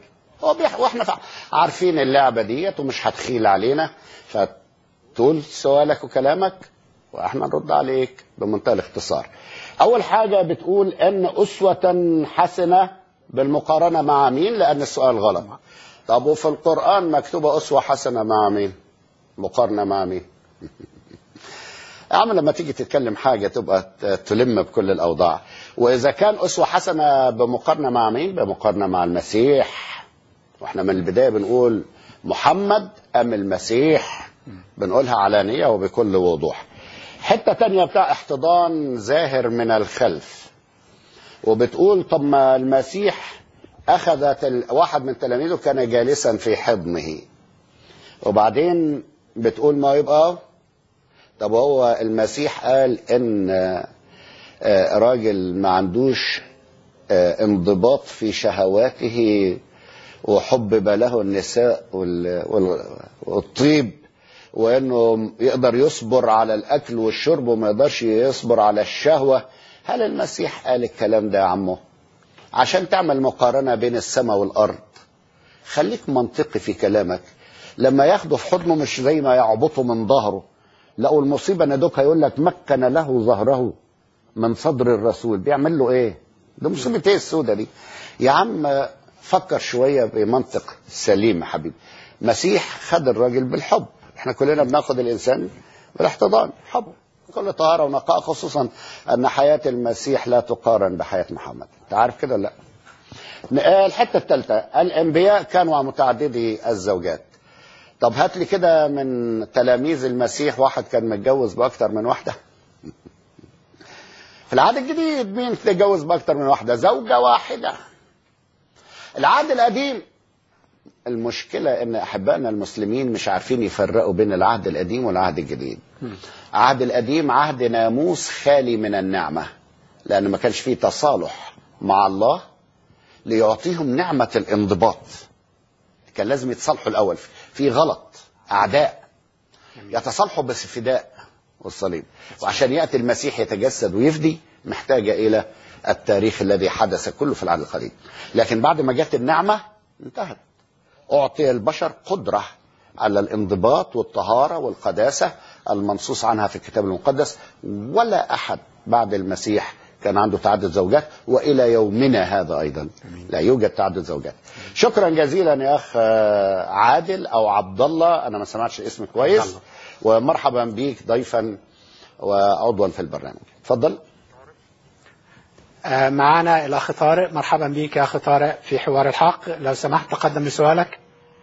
هو بيح... واحنا فع... عارفين اللعبه ديت ومش هتخيل علينا فتقول سؤالك وكلامك واحنا نرد عليك بمنتهى الاختصار اول حاجه بتقول ان اسوه حسنه بالمقارنه مع مين لان السؤال غلط طب وفي القران مكتوبه اسوه حسنه مع مين مقارنه مع مين يا عم لما تيجي تتكلم حاجه تبقى ت- تلم بكل الاوضاع واذا كان اسوه حسنه بمقارنه مع مين بمقارنه مع المسيح واحنا من البدايه بنقول محمد ام المسيح بنقولها علانيه وبكل وضوح حته تانية بتاع احتضان زاهر من الخلف وبتقول طب ما المسيح اخذ تل... واحد من تلاميذه كان جالسا في حضنه وبعدين بتقول ما يبقى طب هو المسيح قال ان آه، راجل ما عندوش آه، انضباط في شهواته وحبب له النساء وال- وال- والطيب وانه يقدر يصبر على الاكل والشرب وما يقدرش يصبر على الشهوه هل المسيح قال الكلام ده يا عمو عشان تعمل مقارنه بين السماء والارض خليك منطقي في كلامك لما ياخده في حضنه مش زي ما يعبطه من ظهره لا والمصيبه ان دوك هيقول لك مكن له ظهره من صدر الرسول بيعمل له ايه ده مصيبه ايه السودة دي يا عم فكر شويه بمنطق سليم يا حبيبي مسيح خد الراجل بالحب احنا كلنا بناخد الانسان بالاحتضان حب كل طهاره ونقاء خصوصا ان حياه المسيح لا تقارن بحياه محمد انت عارف كده ولا لا الحته الثالثه الانبياء كانوا متعددي الزوجات طب هات لي كده من تلاميذ المسيح واحد كان متجوز باكتر من واحده في العهد الجديد مين تتجوز باكتر من واحده زوجه واحده العهد القديم المشكلة ان احبائنا المسلمين مش عارفين يفرقوا بين العهد القديم والعهد الجديد العهد القديم عهد ناموس خالي من النعمة لان ما كانش فيه تصالح مع الله ليعطيهم نعمة الانضباط كان لازم يتصالحوا الاول في غلط اعداء يتصالحوا بس فداء والصليب وعشان ياتي المسيح يتجسد ويفدي محتاجه الى التاريخ الذي حدث كله في العهد القديم لكن بعد ما جت النعمه انتهت اعطي البشر قدره على الانضباط والطهاره والقداسه المنصوص عنها في الكتاب المقدس ولا احد بعد المسيح كان عنده تعدد زوجات والى يومنا هذا ايضا لا يوجد تعدد زوجات شكرا جزيلا يا اخ آه، عادل او عبد الله انا ما سمعتش اسمك كويس ومرحبا بيك ضيفا وعضوا في البرنامج اتفضل آه، معنا الأخ طارق مرحبا بك يا أخ طارق في حوار الحق لو سمحت تقدم بسؤالك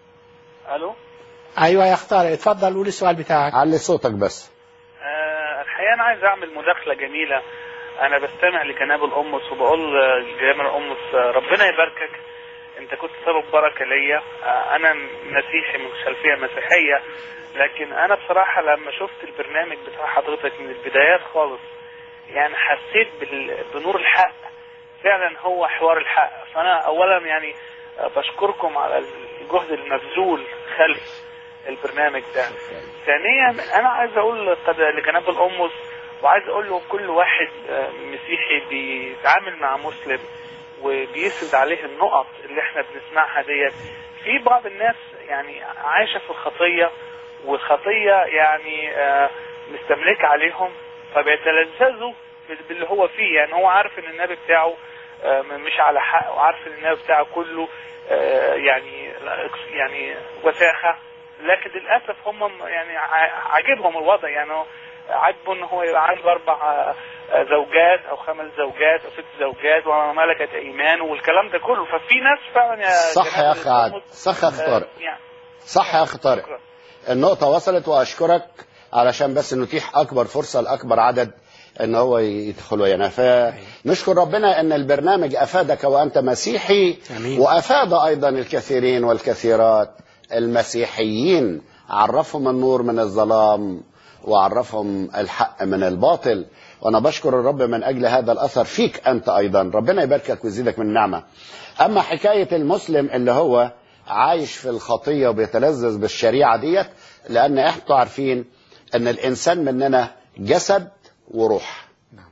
الو أيوة يا أخ طارق اتفضل قول السؤال بتاعك علي صوتك بس آه الحقيقه انا عايز اعمل مداخله جميله انا بستمع لكناب الامس وبقول آه، لجناب الامس آه، ربنا يباركك انت كنت سبب بركه ليا آه انا مسيحي من خلفيه مسيحيه لكن انا بصراحه لما شفت البرنامج بتاع حضرتك من البدايات خالص يعني حسيت بال- بنور الحق فعلا هو حوار الحق فانا اولا يعني آه، بشكركم على الجهد المبذول خلف البرنامج ده ثانيا انا عايز اقول قد- لجناب الامس وعايز اقول له كل واحد آه، مسيحي بيتعامل مع مسلم وبيسرد عليه النقط اللي احنا بنسمعها ديت في بعض الناس يعني عايشه في الخطيه والخطيه يعني آه، مستملكه عليهم فبيتلذذوا بال- باللي هو فيه يعني هو عارف ان النبي بتاعه آه، مش على حق وعارف ان النبي بتاعه كله آه، يعني يعني وساخه لكن للاسف هم يعني ع- عاجبهم الوضع يعني هو عاجبه ان هو يبقى عنده اربع آه، آه، زوجات او خمس زوجات او ست زوجات وما ملكت ايمانه والكلام ده كله ففي ناس فعلا يا صح يا جناب اخ عادل الأمس، صح يا اخ آه، طارق يعني صح يا اخ طارق شكرا. النقطة وصلت واشكرك علشان بس نتيح اكبر فرصة لاكبر عدد ان هو يدخل ويانا فنشكر ربنا ان البرنامج افادك وانت مسيحي آمين. وافاد ايضا الكثيرين والكثيرات المسيحيين عرفهم النور من الظلام وعرفهم الحق من الباطل وانا بشكر الرب من اجل هذا الاثر فيك انت ايضا ربنا يباركك ويزيدك من النعمه اما حكايه المسلم اللي هو عايش في الخطيه وبيتلذذ بالشريعه ديت لان احنا عارفين ان الانسان مننا جسد وروح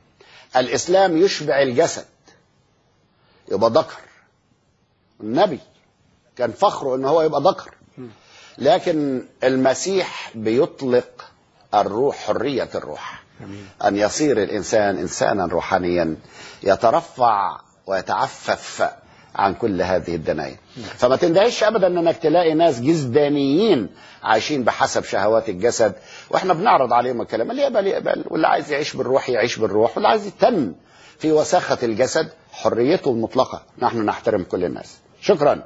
الاسلام يشبع الجسد يبقى ذكر النبي كان فخره ان هو يبقى ذكر لكن المسيح بيطلق الروح حرية الروح أن يصير الإنسان إنسانا روحانيا يترفع ويتعفف عن كل هذه الدنايا فما تندهش أبدا أنك تلاقي ناس جزدانيين عايشين بحسب شهوات الجسد وإحنا بنعرض عليهم الكلام اللي يقبل يقبل واللي عايز يعيش بالروح يعيش بالروح واللي عايز يتم في وساخة الجسد حريته المطلقة نحن نحترم كل الناس شكرا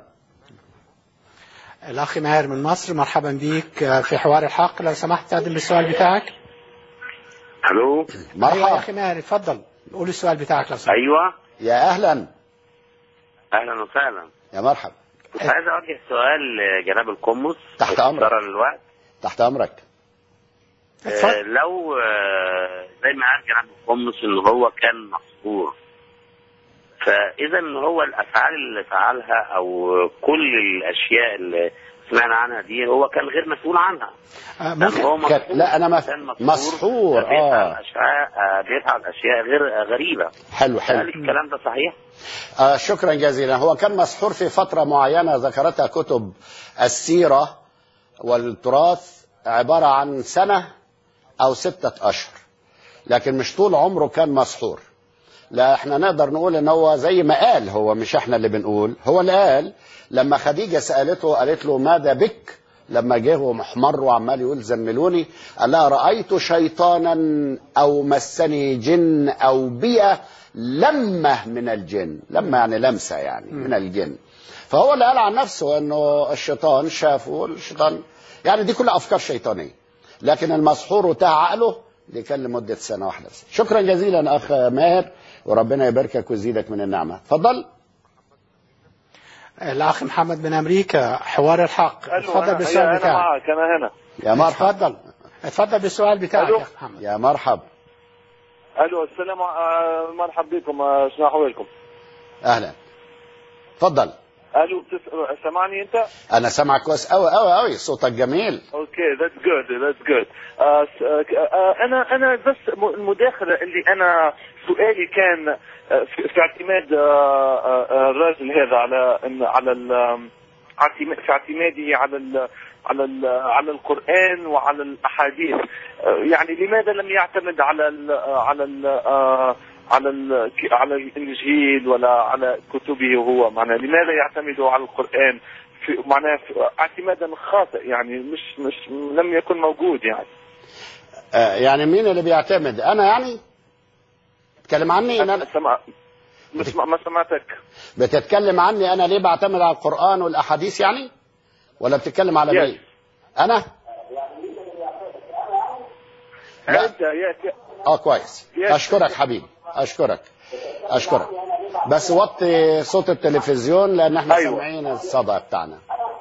الأخ ماهر من مصر مرحبا بيك في حوار الحق لو سمحت تقدم السؤال بتاعك الو أيوة يا مرحبا أخي ماهر اتفضل قول السؤال بتاعك لو سمحت ايوه يا أهلا اهلا وسهلا يا مرحبا كنت عايز اوجه سؤال لجناب القمص تحت أمرك. اختصارا للوقت تحت أمرك آه، اتفضل لو آه، زي ما قال جناب القمص ان هو كان مسحور فاذا ان هو الافعال اللي فعلها او كل الاشياء اللي سمعنا عنها دي هو كان غير مسؤول عنها آه، لأن ممكن هو كان- مسحور. لا، أنا مف- كان مسحور، بيفعل آه. اشياء آه، بيفعل اشياء غير غريبه حلو هل حلو الكلام ده صحيح؟ آه شكرا جزيلا هو كان مسحور في فترة معينة ذكرتها كتب السيرة والتراث عبارة عن سنة أو ستة أشهر لكن مش طول عمره كان مسحور لا احنا نقدر نقول ان هو زي ما قال هو مش احنا اللي بنقول هو اللي قال لما خديجة سألته قالت له ماذا بك لما جه ومحمر وعمال يقول زملوني قال لها رأيت شيطانا أو مسني جن أو بيئة لمة من الجن لمة يعني لمسة يعني من الجن فهو اللي قال عن نفسه انه الشيطان شافه الشيطان يعني دي كلها افكار شيطانيه لكن المسحور وتاه عقله دي كان لمده سنه واحده بس شكرا جزيلا اخ ماهر وربنا يباركك ويزيدك من النعمه اتفضل الأخ محمد من أمريكا حوار الحق اتفضل بالسؤال انا بتاعك معك انا هنا يا مرحب اتفضل اتفضل بالسؤال بتاعك ألو. يا أخ محمد يا مرحب الو السلام آه، مرحبا بكم آه، شنو احوالكم؟ اهلا اتفضل الو بتس... سامعني انت؟ انا سامعك كويس قوي قوي قوي صوتك جميل اوكي ذاتس جود ذاتس جود انا انا بس م- المداخله اللي انا سؤالي كان آه، في في اعتماد آه، آه، آه، الراجل هذا على إن- على ال- آم، اعتما- في اعتماده على ال على ال على القران وعلى الاحاديث آه، يعني لماذا لم يعتمد على ال على ال آه، على ال على الانجيل ولا على كتبه هو معناه لماذا يعتمد على القران في معناه في اعتمادا خاطئ يعني مش مش لم يكن موجود يعني آه يعني مين اللي بيعتمد انا يعني تتكلم عني ان انا سمع مش ما سمعتك بتتكلم عني انا ليه بعتمد على القران والاحاديث يعني ولا بتتكلم على Yes. مين انا لا. انت يا اه كويس Yes. اشكرك حبيبي اشكرك اشكرك بس وطي صوت التلفزيون لان احنا أيوة. سامعين الصدى بتاعنا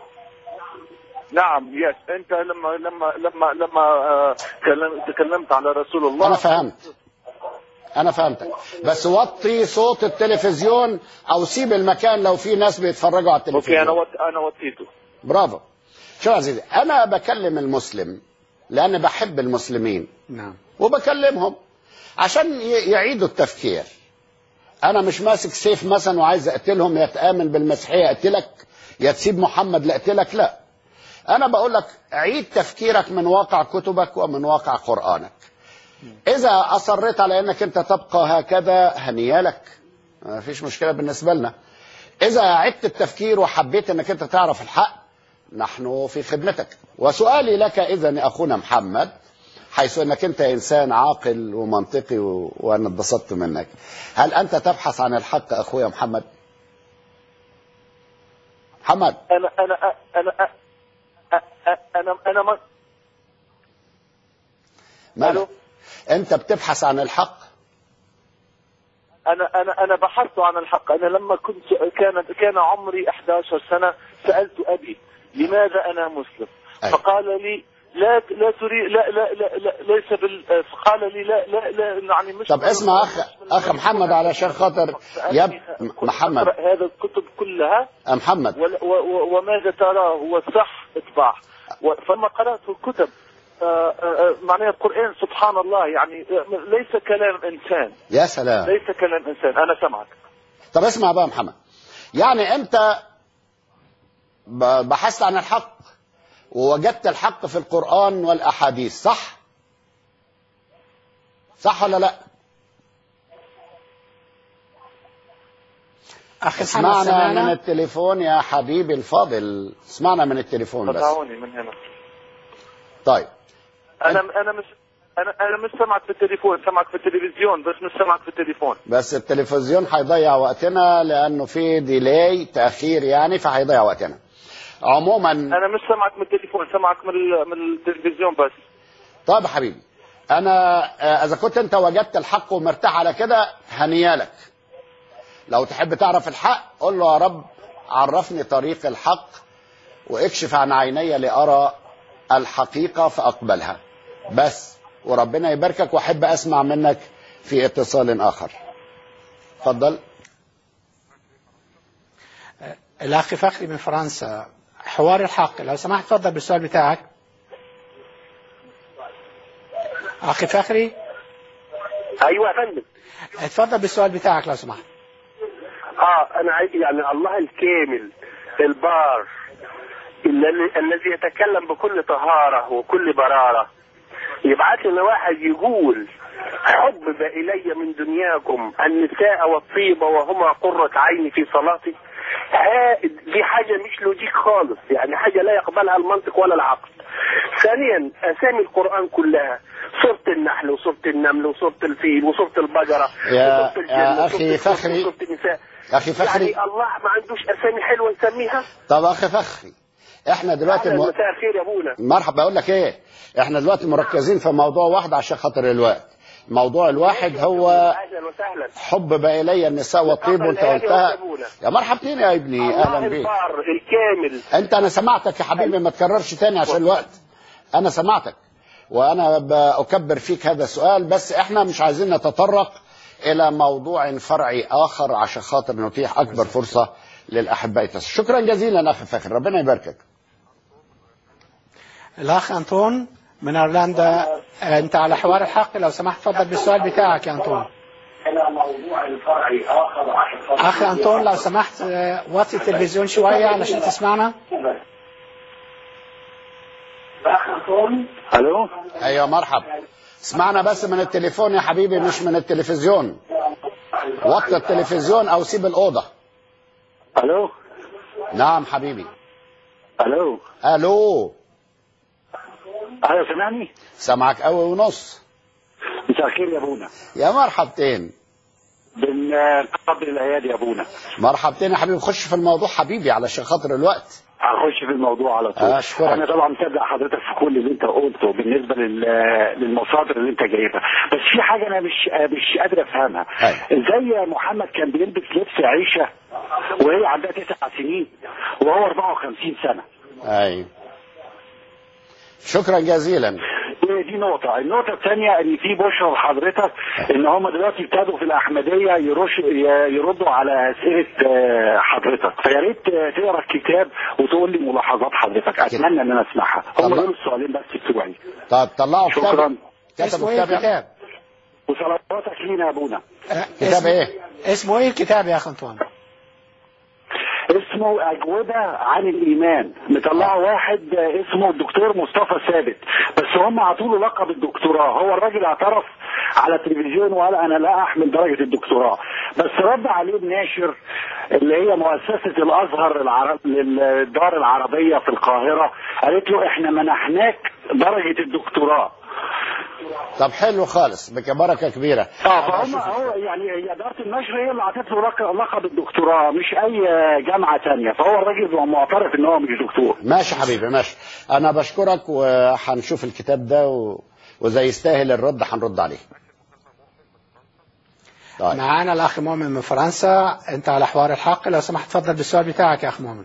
نعم يس انت لما لما لما لما آه، كلم- تكلمت على رسول الله انا فهمت انا فهمتك بس وطي صوت التلفزيون او سيب المكان لو في ناس بيتفرجوا على اوكي التلفزيون انا وط... انا وطيته برافو شو يا عزيزي انا بكلم المسلم لان بحب المسلمين نعم وبكلمهم عشان ي- يعيدوا التفكير انا مش ماسك سيف مثلا وعايز اقتلهم يا تامن بالمسيحيه اقتلك يا تسيب محمد لاقتلك لا انا بقول لك عيد تفكيرك من واقع كتبك ومن واقع قرانك اذا اصريت على انك انت تبقى هكذا هنيالك ما فيش مشكله بالنسبه لنا اذا عدت التفكير وحبيت انك انت تعرف الحق نحن في خدمتك وسؤالي لك اذا يا اخونا محمد حيث انك انت انسان عاقل ومنطقي و... وانا اتبسطت منك هل انت تبحث عن الحق اخويا محمد محمد انا انا انا انا انا انا ما مالك ألو؟ انت بتبحث عن الحق انا انا انا بحثت عن الحق انا لما كنت كان كان عمري 11 سنه سالت ابي لماذا انا مسلم أي. فقال لي لا لا تريد لا لا لا, لا ليس بال فقال لي لا لا لا يعني مش طب اسمع اخ اخ محمد علشان خاطر يا ب- محمد اقرا هذا الكتب كلها يا محمد ول- و- و- وماذا تراه هو صح اطباع و- فلما قرات الكتب آه، آه، آه، معناها القران سبحان الله يعني آه، ليس كلام انسان يا سلام ليس كلام انسان انا سمعك طب اسمع بقى يا محمد يعني انت ب- بحثت عن الحق ووجدت الحق في القرآن والأحاديث صح صح ولا لا اخي محمد اسمعنا من سمعنا التليفون يا حبيبي الفاضل اسمعنا من التليفون بس قطعوني من هنا طيب انا انا مش انا انا مش سامعك في التليفون سامعك في التلفزيون بس مش سامعك في التليفون بس التلفزيون هيضيع وقتنا لانه في ديلاي تاخير يعني فهيضيع وقتنا عموما انا مش سامعك من التليفون سامعك من ال- من التلفزيون بس طيب يا حبيبي انا آه، اذا كنت انت وجدت الحق ومرتاح على كده هنيالك لو تحب تعرف الحق قول له يا رب عرفني طريق الحق واكشف عن عيني لارى الحقيقه فاقبلها بس وربنا يباركك واحب اسمع منك في اتصال اخر اتفضل الاخ فخري من فرنسا حوار الحق لو سمحت تفضل بالسؤال بتاعك اخي فخري ايوه يا فندم اتفضل بالسؤال بتاعك لو سمحت اه انا عايز يعني الله الكامل البار الذي الذي يتكلم بكل طهارة وكل برارة يبعث لنا واحد يقول حبب إلي من دنياكم النساء والطيب وهما قرة عيني في صلاتي ها دي حاجة مش لوجيك خالص يعني حاجة لا يقبلها المنطق ولا العقل ثانيا أسامي القرآن كلها سورة النحل وسورة النمل وسورة الفيل وسورة البقرة يا- وسورة الجن يا وسورة أخي الكهف فخري. وسورة النساء اخي فخري يعني الله ما عندوش اسامي حلوه نسميها طب اخي فخري احنا دلوقتي أهلاً م... مساء الخير يا ابونا مرحبا اقول لك ايه احنا دلوقتي مركزين في موضوع واحد عشان خاطر الوقت الموضوع الواحد هو اهلا وسهلا حبب الي النساء والطيب وانت اتفضل، قلتها يا أبونا. يا مرحبتين يا ابني الله اهلا بيك البار الكامل انت انا سمعتك يا حبيبي ما تكررش تاني عشان الوقت انا سمعتك وانا بأكبر فيك هذا السؤال بس احنا مش عايزين نتطرق الى موضوع فرعي اخر عشان خاطر نتيح اكبر فرصه للاحباء يتصلوا. شكرا جزيلا اخي فاخر ربنا يباركك الاخ انطون من ايرلندا انت على حوار الحق لو سمحت تفضل بالسؤال بتاعك يا انطون الى موضوع فرعي اخر عشان اخي انطون لو سمحت آه، وطي التلفزيون شويه علشان تسمعنا اخ انطون الو ايوه مرحب اسمعنا بس من التليفون يا حبيبي مش من التلفزيون وطي التلفزيون او سيب الاوضه الو نعم حبيبي الو الو ايوه سامعني سامعك قوي ونص مساء الخير يا ابونا يا مرحبتين من قبل الايادي يا ابونا مرحبتين يا حبيبي خش في الموضوع حبيبي علشان خاطر الوقت هخش في الموضوع على طول أشكرك. انا طبعا متابع حضرتك في كل اللي انت قلته بالنسبه لل- للمصادر اللي انت جايبها بس في حاجه انا مش مش قادر افهمها أيوة. ازاي محمد كان بيلبس لبس عيشه وهي عندها تسع سنين وهو 54 سنه ايوه شكرا جزيلا دي دي نقطة، النقطة الثانية إن في بشرى لحضرتك إن هم دلوقتي ابتدوا في الأحمدية يرش ي- يردوا على أسئلة آه، حضرتك، فيا ريت آه، تقرا الكتاب وتقول لي ملاحظات حضرتك، أتمنى إن أنا أسمعها، هم طبعا. دول السؤالين بس بتوعي. طب طلعوا شكرا كتاب اسمه كتبوا ايه كتاب الكتاب وصلواتك لينا يا أبونا. آه، كتاب اسمه- ايه اسمه ايه الكتاب يا اخ انطون اسمه أجوبة عن الإيمان، مطلعه واحد آه، اسمه الدكتور مصطفى ثابت، بس هم عطوا له لقب الدكتوراه، هو الراجل اعترف على التلفزيون وقال أنا لا أحمل درجة الدكتوراه، بس رد عليه الناشر اللي هي مؤسسة الأزهر العرب للدار العربية في القاهرة، قالت له إحنا منحناك درجة الدكتوراه. طب حلو خالص بكبركه كبيره اه فهم هو يعني هي اداره النشر هي اللي اعطت له لق- لقب الدكتوراه مش اي جامعه تانية فهو الراجل هو معترف ان هو مش دكتور ماشي حبيبي ماشي انا بشكرك وهنشوف الكتاب ده و... واذا يستاهل الرد هنرد عليه طيب معانا الاخ مؤمن من فرنسا انت على حوار الحق لو سمحت تفضل بالسؤال بتاعك يا اخ مؤمن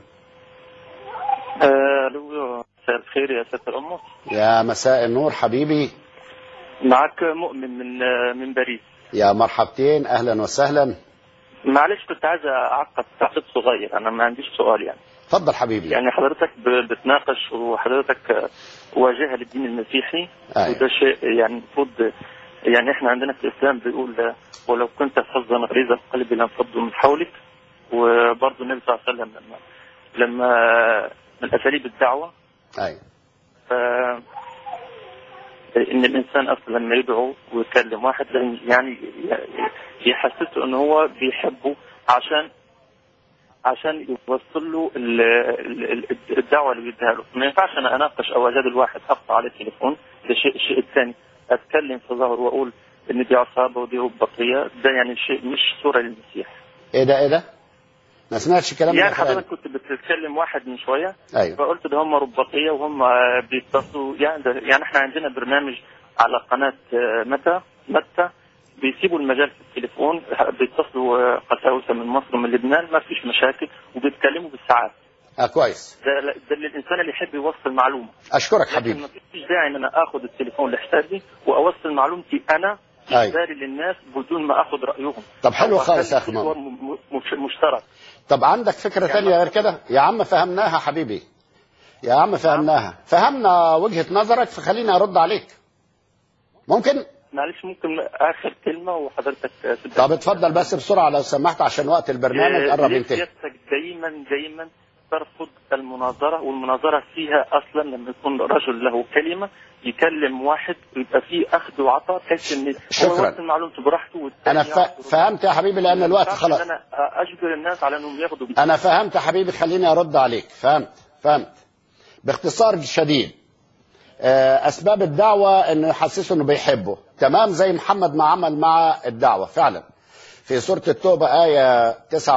الو مساء الخير يا سيادة الأمة يا مساء النور حبيبي معك مؤمن من من باريس يا مرحبتين اهلا وسهلا معلش كنت عايز أعقب تعقيب صغير أنا ما عنديش سؤال يعني اتفضل حبيبي يعني حضرتك ب- بتناقش وحضرتك واجهة للدين المسيحي أيوة. وده شيء يعني المفروض يعني احنا عندنا في الإسلام بيقول ولو كنت فظا غليظ القلب لانفضوا من حولك وبرضه النبي صلى الله عليه وسلم لما لما من اساليب الدعوه ايوه ف ان الانسان اصلا لما يدعو ويكلم واحد لازم يعني يحسسه ان هو بيحبه عشان عشان يوصل له ال- ال- ال- الدعوه اللي بيديها له، ما ينفعش انا اناقش او اجادل واحد اقطع عليه التليفون ده شيء الشيء الثاني اتكلم في ظهره واقول ان دي عصابه ودي بطيه ده يعني شيء مش صوره للمسيح. ايه ده ايه ده ما سمعتش كلام يعني الأخراني. حضرتك كنت بتتكلم واحد من شويه ايوه فقلت ده هم رباطيه وهم بيتصلوا يعني ده يعني احنا عندنا برنامج على قناه آه، متى متى بيسيبوا المجال في التليفون بيتصلوا آه، قساوسه من مصر ومن لبنان ما فيش مشاكل وبيتكلموا بالساعات اه كويس ده ده للانسان اللي يحب يوصل معلومه اشكرك لكن حبيبي ما فيش داعي ان انا اخذ التليفون لحسابي واوصل معلومتي انا أيوة. إجباري للناس بدون ما اخذ رايهم طب حلو أو خالص يا أخلي أخي ماما. مشوار م- م- مش- مشترك طب عندك فكرة تانية غير كده يا عم فهمناها حبيبي يا عم فهمناها فهمنا وجهة نظرك فخليني أرد عليك ممكن معلش ممكن اخر كلمه وحضرتك تبدأ. طب اتفضل بس بسرعة لو سمحت عشان وقت البرنامج آه، قرب ليه ينتهي سيادتك دايما دايما ترفض المناظرة والمناظرة فيها أصلا لما يكون رجل له كلمة يكلم واحد ويبقى فيه أخذ وعطاء بحيث إن هو شكراً. يوصل معلومته براحته والتاني أنا ف... ياخد فهمت يا حبيبي لأن الوقت ينفعش خلاص إن أنا أجبر الناس على إنهم ياخدوا أنا فهمت يا حبيبي خليني أرد عليك فهمت فهمت باختصار شديد آه، أسباب الدعوة إنه يحسسه إنه بيحبه تمام زي محمد ما عمل مع الدعوة فعلا في سورة التوبة آية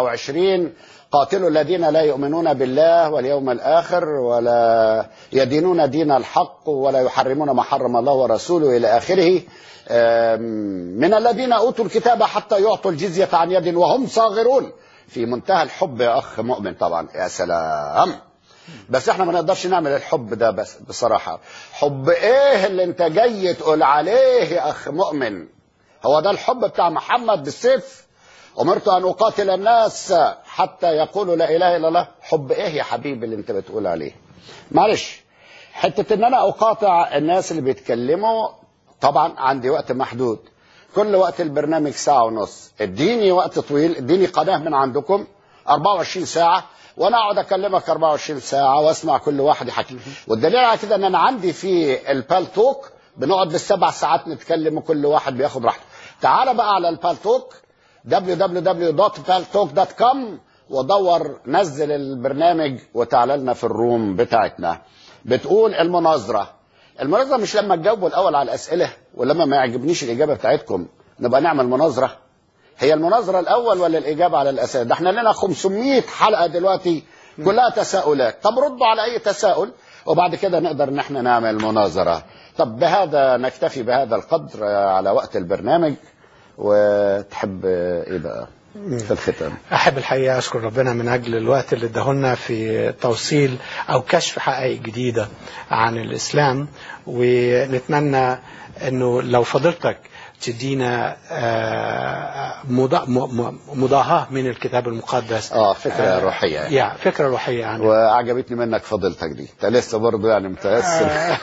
29 قاتلوا الذين لا يؤمنون بالله واليوم الآخر ولا يدينون دين الحق ولا يحرمون ما حرم الله ورسوله إلى آخره آم، من الذين أوتوا الكتاب حتى يعطوا الجزية عن يد وهم صاغرون في منتهى الحب يا أخ مؤمن طبعا يا سلام بس احنا ما نقدرش نعمل الحب ده بس بصراحة حب ايه اللي انت جاي تقول عليه يا اخ مؤمن هو ده الحب بتاع محمد بالسيف أمرت أن أقاتل الناس حتى يقولوا لا إله إلا الله حب إيه يا حبيبي اللي أنت بتقول عليه معلش حتة إن أنا أقاطع الناس اللي بيتكلموا طبعا عندي وقت محدود كل وقت البرنامج ساعة ونص اديني وقت طويل اديني قناة من عندكم 24 ساعة وانا اقعد اكلمك 24 ساعة واسمع كل واحد يحكي والدليل على كده ان انا عندي في البال توك بنقعد بالسبع ساعات نتكلم وكل واحد بياخد راحته تعال بقى على البال توك www.paltalk.com ودور نزل البرنامج وتعال لنا في الروم بتاعتنا بتقول المناظرة المناظرة مش لما تجاوبوا الأول على الأسئلة ولما ما يعجبنيش الإجابة بتاعتكم نبقى نعمل مناظرة هي المناظرة الأول ولا الإجابة على الأسئلة ده احنا لنا 500 حلقة دلوقتي كلها تساؤلات طب ردوا على أي تساؤل وبعد كده نقدر ان احنا نعمل مناظرة طب بهذا نكتفي بهذا القدر على وقت البرنامج وتحب ايه بقى في الختام أحب الحقيقة أشكر ربنا من أجل الوقت اللي ادهولنا في توصيل أو كشف حقائق جديدة عن الإسلام ونتمنى أنه لو فضلتك تدينا آه، مضا- م- م- مضاهاة من الكتاب المقدس اه فكرة روحية يعني. يا فكرة روحية يعني وعجبتني منك فضيلتك دي انت لسه برضه يعني متأثر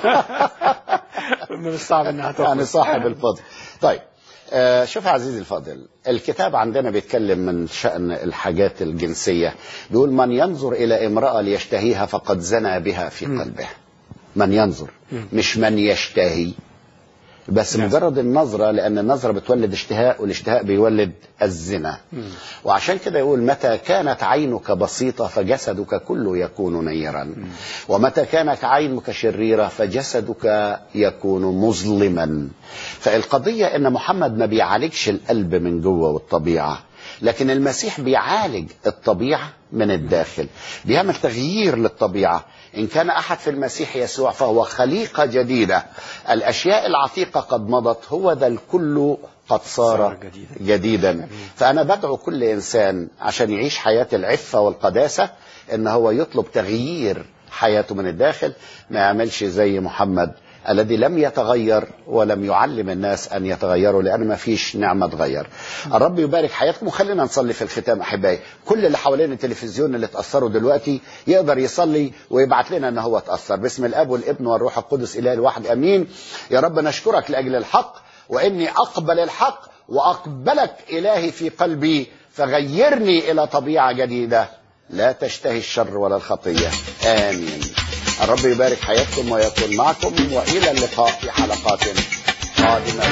من الصعب انها تخرج. يعني صاحب الفضل طيب آه شوف يا عزيزي الفاضل الكتاب عندنا بيتكلم من شأن الحاجات الجنسية بيقول من ينظر إلى امرأة ليشتهيها فقد زنى بها في قلبه من ينظر مش من يشتهي بس مجرد النظرة لأن النظرة بتولد اشتهاء والاشتهاء بيولد الزنا وعشان كده يقول متى كانت عينك بسيطة فجسدك كله يكون نيرا ومتى كانت عينك شريرة فجسدك يكون مظلما فالقضية ان محمد ما بيعالجش القلب من جوه والطبيعة لكن المسيح بيعالج الطبيعة من الداخل بيعمل تغيير للطبيعة إن كان أحد في المسيح يسوع فهو خليقة جديدة الأشياء العتيقة قد مضت هو ذا الكل قد صار صار جديدا. جديدا فأنا بدعو كل إنسان عشان يعيش حياة العفة والقداسة إن هو يطلب تغيير حياته من الداخل ما يعملش زي محمد الذي لم يتغير ولم يعلم الناس أن يتغيروا لأن ما فيش نعمة تغير الرب يبارك حياتكم وخلينا نصلي في الختام أحبائي كل اللي حوالين التلفزيون اللي اتأثروا دلوقتي يقدر يصلي ويبعت لنا أن هو اتأثر باسم الأب والابن والروح القدس إله الواحد أمين يا رب نشكرك لأجل الحق وإني أقبل الحق وأقبلك إلهي في قلبي فغيرني إلى طبيعة جديدة لا تشتهي الشر ولا الخطية آمين الرب يبارك حياتكم ويكون معكم وإلى اللقاء في حلقات قادمة